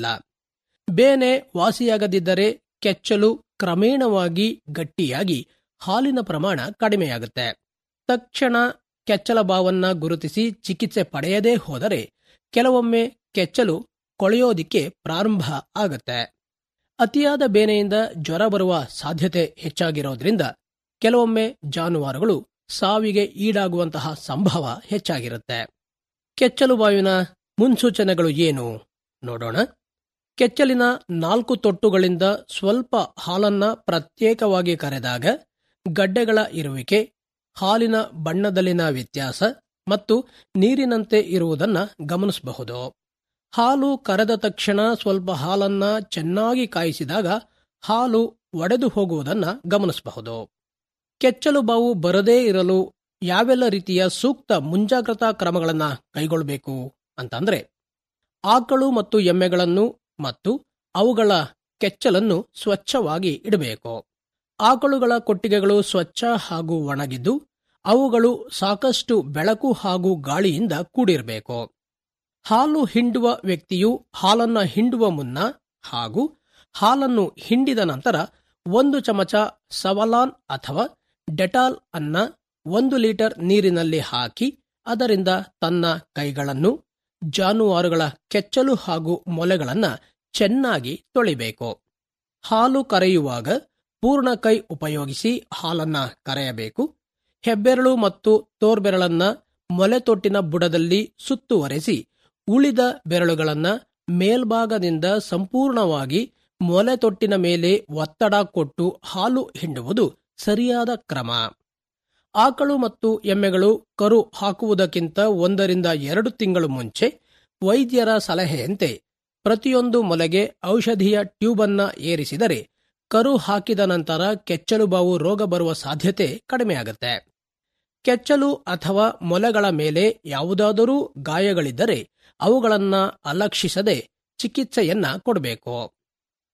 ಬೇನೆ ವಾಸಿಯಾಗದಿದ್ದರೆ ಕೆಚ್ಚಲು ಕ್ರಮೇಣವಾಗಿ ಗಟ್ಟಿಯಾಗಿ ಹಾಲಿನ ಪ್ರಮಾಣ ಕಡಿಮೆಯಾಗುತ್ತೆ ತಕ್ಷಣ ಕೆಚ್ಚಲ ಬಾವನ್ನ ಗುರುತಿಸಿ ಚಿಕಿತ್ಸೆ ಪಡೆಯದೇ ಹೋದರೆ ಕೆಲವೊಮ್ಮೆ ಕೆಚ್ಚಲು ಕೊಳೆಯೋದಿಕ್ಕೆ ಪ್ರಾರಂಭ ಆಗತ್ತೆ ಅತಿಯಾದ ಬೇನೆಯಿಂದ ಜ್ವರ ಬರುವ ಸಾಧ್ಯತೆ ಹೆಚ್ಚಾಗಿರೋದ್ರಿಂದ ಕೆಲವೊಮ್ಮೆ ಜಾನುವಾರುಗಳು ಸಾವಿಗೆ ಈಡಾಗುವಂತಹ ಸಂಭವ ಹೆಚ್ಚಾಗಿರುತ್ತೆ ಕೆಚ್ಚಲು ಬಾವಿನ ಮುನ್ಸೂಚನೆಗಳು ಏನು ನೋಡೋಣ ಕೆಚ್ಚಲಿನ ನಾಲ್ಕು ತೊಟ್ಟುಗಳಿಂದ ಸ್ವಲ್ಪ ಹಾಲನ್ನ ಪ್ರತ್ಯೇಕವಾಗಿ ಕರೆದಾಗ ಗಡ್ಡೆಗಳ ಇರುವಿಕೆ ಹಾಲಿನ ಬಣ್ಣದಲ್ಲಿನ ವ್ಯತ್ಯಾಸ ಮತ್ತು ನೀರಿನಂತೆ ಇರುವುದನ್ನ ಗಮನಿಸಬಹುದು ಹಾಲು ಕರೆದ ತಕ್ಷಣ ಸ್ವಲ್ಪ ಹಾಲನ್ನ ಚೆನ್ನಾಗಿ ಕಾಯಿಸಿದಾಗ ಹಾಲು ಒಡೆದು ಹೋಗುವುದನ್ನ ಗಮನಿಸಬಹುದು ಕೆಚ್ಚಲು ಬಾವು ಬರದೇ ಇರಲು ಯಾವೆಲ್ಲ ರೀತಿಯ ಸೂಕ್ತ ಮುಂಜಾಗ್ರತಾ ಕ್ರಮಗಳನ್ನ ಕೈಗೊಳ್ಳಬೇಕು ಅಂತಂದ್ರೆ ಆಕಳು ಮತ್ತು ಎಮ್ಮೆಗಳನ್ನು ಮತ್ತು ಅವುಗಳ ಕೆಚ್ಚಲನ್ನು ಸ್ವಚ್ಛವಾಗಿ ಇಡಬೇಕು ಆಕಳುಗಳ ಕೊಟ್ಟಿಗೆಗಳು ಸ್ವಚ್ಛ ಹಾಗೂ ಒಣಗಿದ್ದು ಅವುಗಳು ಸಾಕಷ್ಟು ಬೆಳಕು ಹಾಗೂ ಗಾಳಿಯಿಂದ ಕೂಡಿರಬೇಕು ಹಾಲು ಹಿಂಡುವ ವ್ಯಕ್ತಿಯು ಹಾಲನ್ನ ಹಿಂಡುವ ಮುನ್ನ ಹಾಗೂ ಹಾಲನ್ನು ಹಿಂಡಿದ ನಂತರ ಒಂದು ಚಮಚ ಸವಲಾನ್ ಅಥವಾ ಡೆಟಾಲ್ ಅನ್ನ ಒಂದು ಲೀಟರ್ ನೀರಿನಲ್ಲಿ ಹಾಕಿ ಅದರಿಂದ ತನ್ನ ಕೈಗಳನ್ನು ಜಾನುವಾರುಗಳ ಕೆಚ್ಚಲು ಹಾಗೂ ಮೊಲೆಗಳನ್ನ ಚೆನ್ನಾಗಿ ತೊಳಿಬೇಕು ಹಾಲು ಕರೆಯುವಾಗ ಪೂರ್ಣ ಕೈ ಉಪಯೋಗಿಸಿ ಹಾಲನ್ನ ಕರೆಯಬೇಕು ಹೆಬ್ಬೆರಳು ಮತ್ತು ತೋರ್ಬೆರಳನ್ನ ಮೊಲೆತೊಟ್ಟಿನ ಬುಡದಲ್ಲಿ ಸುತ್ತುವರೆಸಿ ಉಳಿದ ಬೆರಳುಗಳನ್ನ ಮೇಲ್ಭಾಗದಿಂದ ಸಂಪೂರ್ಣವಾಗಿ ಮೊಲೆತೊಟ್ಟಿನ ಮೇಲೆ ಒತ್ತಡ ಕೊಟ್ಟು ಹಾಲು ಹಿಂಡುವುದು ಸರಿಯಾದ ಕ್ರಮ ಆಕಳು ಮತ್ತು ಎಮ್ಮೆಗಳು ಕರು ಹಾಕುವುದಕ್ಕಿಂತ ಒಂದರಿಂದ ಎರಡು ತಿಂಗಳು ಮುಂಚೆ ವೈದ್ಯರ ಸಲಹೆಯಂತೆ ಪ್ರತಿಯೊಂದು ಮೊಲೆಗೆ ಔಷಧಿಯ ಟ್ಯೂಬನ್ನ ಏರಿಸಿದರೆ ಕರು ಹಾಕಿದ ನಂತರ ಕೆಚ್ಚಲು ಬಾವು ರೋಗ ಬರುವ ಸಾಧ್ಯತೆ ಕಡಿಮೆಯಾಗುತ್ತೆ ಕೆಚ್ಚಲು ಅಥವಾ ಮೊಲೆಗಳ ಮೇಲೆ ಯಾವುದಾದರೂ ಗಾಯಗಳಿದ್ದರೆ ಅವುಗಳನ್ನ ಅಲಕ್ಷಿಸದೆ ಚಿಕಿತ್ಸೆಯನ್ನ ಕೊಡಬೇಕು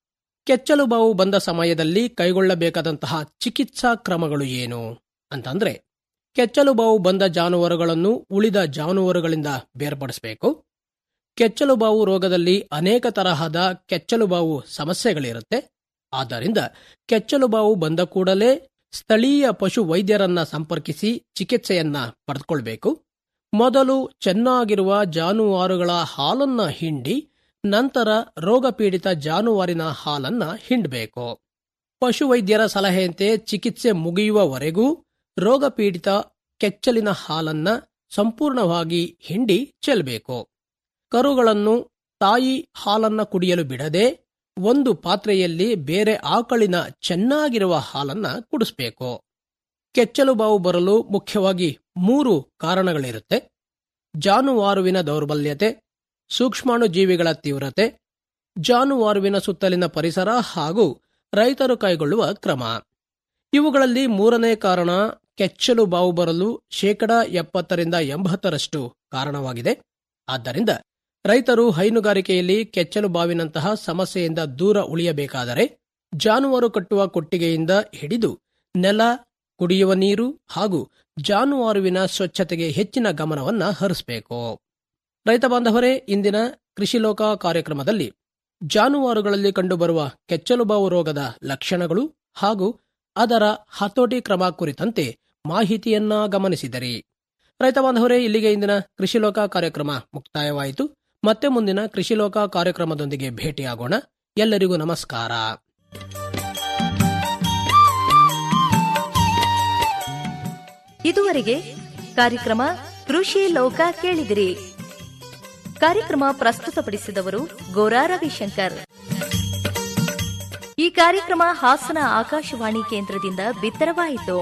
ಕೆಚ್ಚಲು ಬಾವು ಬಂದ ಸಮಯದಲ್ಲಿ ಕೈಗೊಳ್ಳಬೇಕಾದಂತಹ ಚಿಕಿತ್ಸಾ ಕ್ರಮಗಳು ಏನು ಅಂತಂದ್ರೆ ಕೆಚ್ಚಲು ಬಾವು ಬಂದ ಜಾನುವಾರುಗಳನ್ನು ಉಳಿದ ಜಾನುವಾರುಗಳಿಂದ ಬೇರ್ಪಡಿಸಬೇಕು ಕೆಚ್ಚಲು ಬಾವು ರೋಗದಲ್ಲಿ ಅನೇಕ ತರಹದ ಕೆಚ್ಚಲು ಬಾವು ಸಮಸ್ಯೆಗಳಿರುತ್ತೆ ಆದ್ದರಿಂದ ಕೆಚ್ಚಲು ಬಾವು ಬಂದ ಕೂಡಲೇ ಸ್ಥಳೀಯ ಪಶು ವೈದ್ಯರನ್ನ ಸಂಪರ್ಕಿಸಿ ಚಿಕಿತ್ಸೆಯನ್ನ ಪಡೆದುಕೊಳ್ಬೇಕು ಮೊದಲು ಚೆನ್ನಾಗಿರುವ ಜಾನುವಾರುಗಳ ಹಾಲನ್ನ ಹಿಂಡಿ ನಂತರ ರೋಗಪೀಡಿತ ಜಾನುವಾರಿನ ಹಾಲನ್ನ ಹಿಂಡಬೇಕು ಪಶುವೈದ್ಯರ ಸಲಹೆಯಂತೆ ಚಿಕಿತ್ಸೆ ಮುಗಿಯುವವರೆಗೂ ರೋಗಪೀಡಿತ ಕೆಚ್ಚಲಿನ ಹಾಲನ್ನ ಸಂಪೂರ್ಣವಾಗಿ ಹಿಂಡಿ ಚೆಲ್ಲಬೇಕು ಕರುಗಳನ್ನು ತಾಯಿ ಹಾಲನ್ನ ಕುಡಿಯಲು ಬಿಡದೆ ಒಂದು ಪಾತ್ರೆಯಲ್ಲಿ ಬೇರೆ ಆಕಳಿನ ಚೆನ್ನಾಗಿರುವ ಹಾಲನ್ನ ಕುಡಿಸ್ಬೇಕು ಕೆಚ್ಚಲು ಬಾವು ಬರಲು ಮುಖ್ಯವಾಗಿ ಮೂರು ಕಾರಣಗಳಿರುತ್ತೆ ಜಾನುವಾರುವಿನ ದೌರ್ಬಲ್ಯತೆ ಸೂಕ್ಷ್ಮಾಣು ಜೀವಿಗಳ ತೀವ್ರತೆ ಜಾನುವಾರುವಿನ ಸುತ್ತಲಿನ ಪರಿಸರ ಹಾಗೂ ರೈತರು ಕೈಗೊಳ್ಳುವ ಕ್ರಮ ಇವುಗಳಲ್ಲಿ ಮೂರನೇ ಕಾರಣ ಕೆಚ್ಚಲು ಬಾವು ಬರಲು ಶೇಕಡ ಎಪ್ಪತ್ತರಿಂದ ಎಂಬತ್ತರಷ್ಟು ಕಾರಣವಾಗಿದೆ ಆದ್ದರಿಂದ ರೈತರು ಹೈನುಗಾರಿಕೆಯಲ್ಲಿ ಕೆಚ್ಚಲು ಬಾವಿನಂತಹ ಸಮಸ್ಯೆಯಿಂದ ದೂರ ಉಳಿಯಬೇಕಾದರೆ ಜಾನುವಾರು ಕಟ್ಟುವ ಕೊಟ್ಟಿಗೆಯಿಂದ ಹಿಡಿದು ನೆಲ ಕುಡಿಯುವ ನೀರು ಹಾಗೂ ಜಾನುವಾರುವಿನ ಸ್ವಚ್ಛತೆಗೆ ಹೆಚ್ಚಿನ ಗಮನವನ್ನ ಹರಿಸಬೇಕು ರೈತ ಬಾಂಧವರೇ ಇಂದಿನ ಕೃಷಿ ಲೋಕ ಕಾರ್ಯಕ್ರಮದಲ್ಲಿ ಜಾನುವಾರುಗಳಲ್ಲಿ ಕಂಡುಬರುವ ಕೆಚ್ಚಲುಬಾವು ರೋಗದ ಲಕ್ಷಣಗಳು ಹಾಗೂ ಅದರ ಹತೋಟಿ ಕ್ರಮ ಕುರಿತಂತೆ ಮಾಹಿತಿಯನ್ನ ಗಮನಿಸಿದರಿ ರೈತ ಬಾಂಧವರೇ ಇಲ್ಲಿಗೆ ಇಂದಿನ ಕೃಷಿ ಲೋಕ ಕಾರ್ಯಕ್ರಮ ಮುಕ್ತಾಯವಾಯಿತು ಮತ್ತೆ ಮುಂದಿನ ಕೃಷಿ ಲೋಕ ಕಾರ್ಯಕ್ರಮದೊಂದಿಗೆ ಭೇಟಿಯಾಗೋಣ ಎಲ್ಲರಿಗೂ ನಮಸ್ಕಾರ ಇದುವರೆಗೆ ಕಾರ್ಯಕ್ರಮ ಕೃಷಿ ಲೋಕ ಕೇಳಿದಿರಿ ಕಾರ್ಯಕ್ರಮ ಪ್ರಸ್ತುತಪಡಿಸಿದವರು ಗೋರಾ ರವಿಶಂಕರ್ ಈ ಕಾರ್ಯಕ್ರಮ ಹಾಸನ ಆಕಾಶವಾಣಿ ಕೇಂದ್ರದಿಂದ ಬಿತ್ತರವಾಯಿತು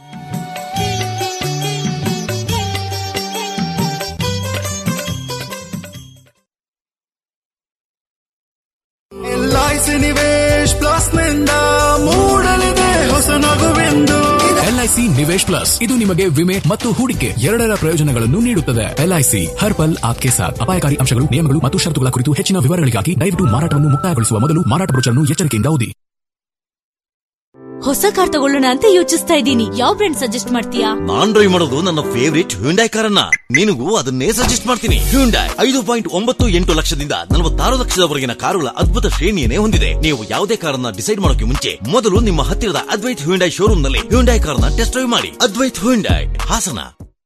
ಎಲ್ಐಸಿ ನಿವೇಶ್ ಪ್ಲಸ್ ನಿಂದ ಮೂಡಲಿದೆ ಹೊಸ ನಗುವೆಂದು ಎಲ್ಐಸಿ ನಿವೇಶ್ ಪ್ಲಸ್ ಇದು ನಿಮಗೆ ವಿಮೆ ಮತ್ತು ಹೂಡಿಕೆ ಎರಡರ ಪ್ರಯೋಜನಗಳನ್ನು ನೀಡುತ್ತದೆ ಎಲ್ಐಸಿ ಹರ್ ಪಲ್ ಆಪ್ಕೆ ಸಾಥ್ ಅಪಾಯಕಾರಿ ಅಂಶಗಳು ನಿಯಮಗಳು ಮತ್ತು ಷರತ್ತುಗಳ ಕುರಿತು ಹೆಚ್ಚಿನ ವಿವರಗಳಿಗಾಗಿ ದಯವಿಟ್ಟು ಮಾರಾಟವನ್ನು ಮುಕ್ತಾಯಗೊಳಿಸುವ ಮೊದಲು ಮಾರಾಟ ಬ್ರೋಚರ್ನ್ನು ಎಚ್ಚರಿಕೆಯಿಂದ ಓದಿ ಹೊಸ ಕಾರ್ ತಗೊಳ್ಳೋಣ ಅಂತ ಯೋಚಿಸ್ತಾ ಇದ್ದೀನಿ ಯಾವ ಬ್ರ್ಯಾಂಡ್ ಸಜೆಸ್ಟ್ ಮಾಡ್ತೀಯಾ ನಾನ್ ಡ್ರೈವ್ ಮಾಡೋದು ನನ್ನ ಫೇವರಿಟ್ ಹ್ಯುಂಡೈ ಕಾರನ್ನ ನಿನಗೂ ಅದನ್ನೇ ಸಜೆಸ್ಟ್ ಮಾಡ್ತೀನಿ ಹ್ಯುಂಡೈ ಐದು ಪಾಯಿಂಟ್ ಒಂಬತ್ತು ಎಂಟು ಲಕ್ಷದಿಂದ ನಲವತ್ತಾರು ಲಕ್ಷದವರೆಗಿನ ಕಾರುಗಳ ಅದ್ಭುತ ಶ್ರೇಣಿಯನ್ನೇ ಹೊಂದಿದೆ ನೀವು ಯಾವುದೇ ಕಾರನ್ನ ಡಿಸೈಡ್ ಮಾಡೋಕೆ ಮುಂಚೆ ಮೊದಲು ನಿಮ್ಮ ಹತ್ತಿರದ ಅದ್ವೈತ್ ಹ್ಯುಂಡೈ ಶೋರೂಮ್ ನಲ್ಲಿ ಹ್ಯುಂಡೈ ಕಾರ್ನ ಟೆಸ್ಟ್ ಡ್ರೈವ್ ಮಾಡಿ ಅದ್ವೈತ್ ಹ್ಯುಂಡೈ ಹಾಸನ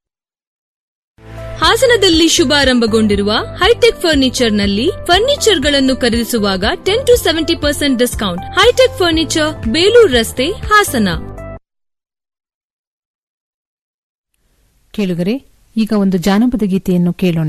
ಹಾಸನದಲ್ಲಿ ಶುಭಾರಂಭಗೊಂಡಿರುವ ಹೈಟೆಕ್ ಫರ್ನಿಚರ್ನಲ್ಲಿ ಫರ್ನಿಚರ್ಗಳನ್ನು ಖರೀದಿಸುವಾಗ ten to seventy percent discount hitech furniture Belur ರಸ್ತೆ ಹಾಸನ ಕೇಳುಗರೆ ಈಗ ಒಂದು ಜಾನಪದ ಗೀತೆಯನ್ನು ಕೇಳೋಣ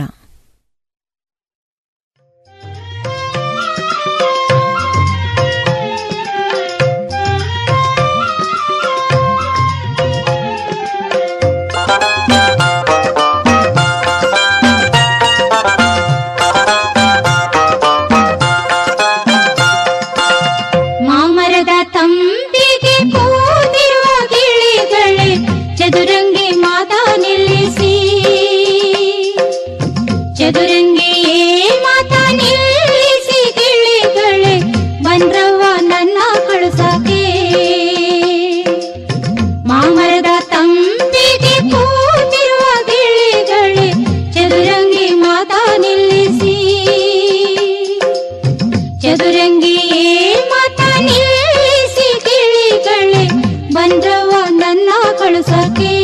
ಮಾಮರದ ತಂಬಿಗೆ ಕೂತಿರುವ ಗಿಳಿಗಳೇ ಚದುರಂಗಿ ಮಾತಾ ನಿಲ್ಲಿಸಿ ಚದುರಂಗಿಯೇ ಮಾತಾ ನಿಲ್ಲಿಸಿ ಗಿಳಿಗಳೇ ಬಂದ್ರವ್ವ ನನ್ನ ಕಳುಸಕ್ಕೆ ಮಾಮರದ ತಂಬಿಗೆ ಕೂತಿರುವ ಗಿಳಿಗಳೇ ಚದುರಂಗಿ ಮಾತಾ ನಿಲ್ಲಿಸಿ ಚದುರಂಗಿಯೇ ಮಾತಾ ನಿಲ್ಲಿಸಿ ಗಿಳಿಗಳೇ ಬಂದ್ರವ ನನ್ನ ಕಳುಸಕ್ಕೆ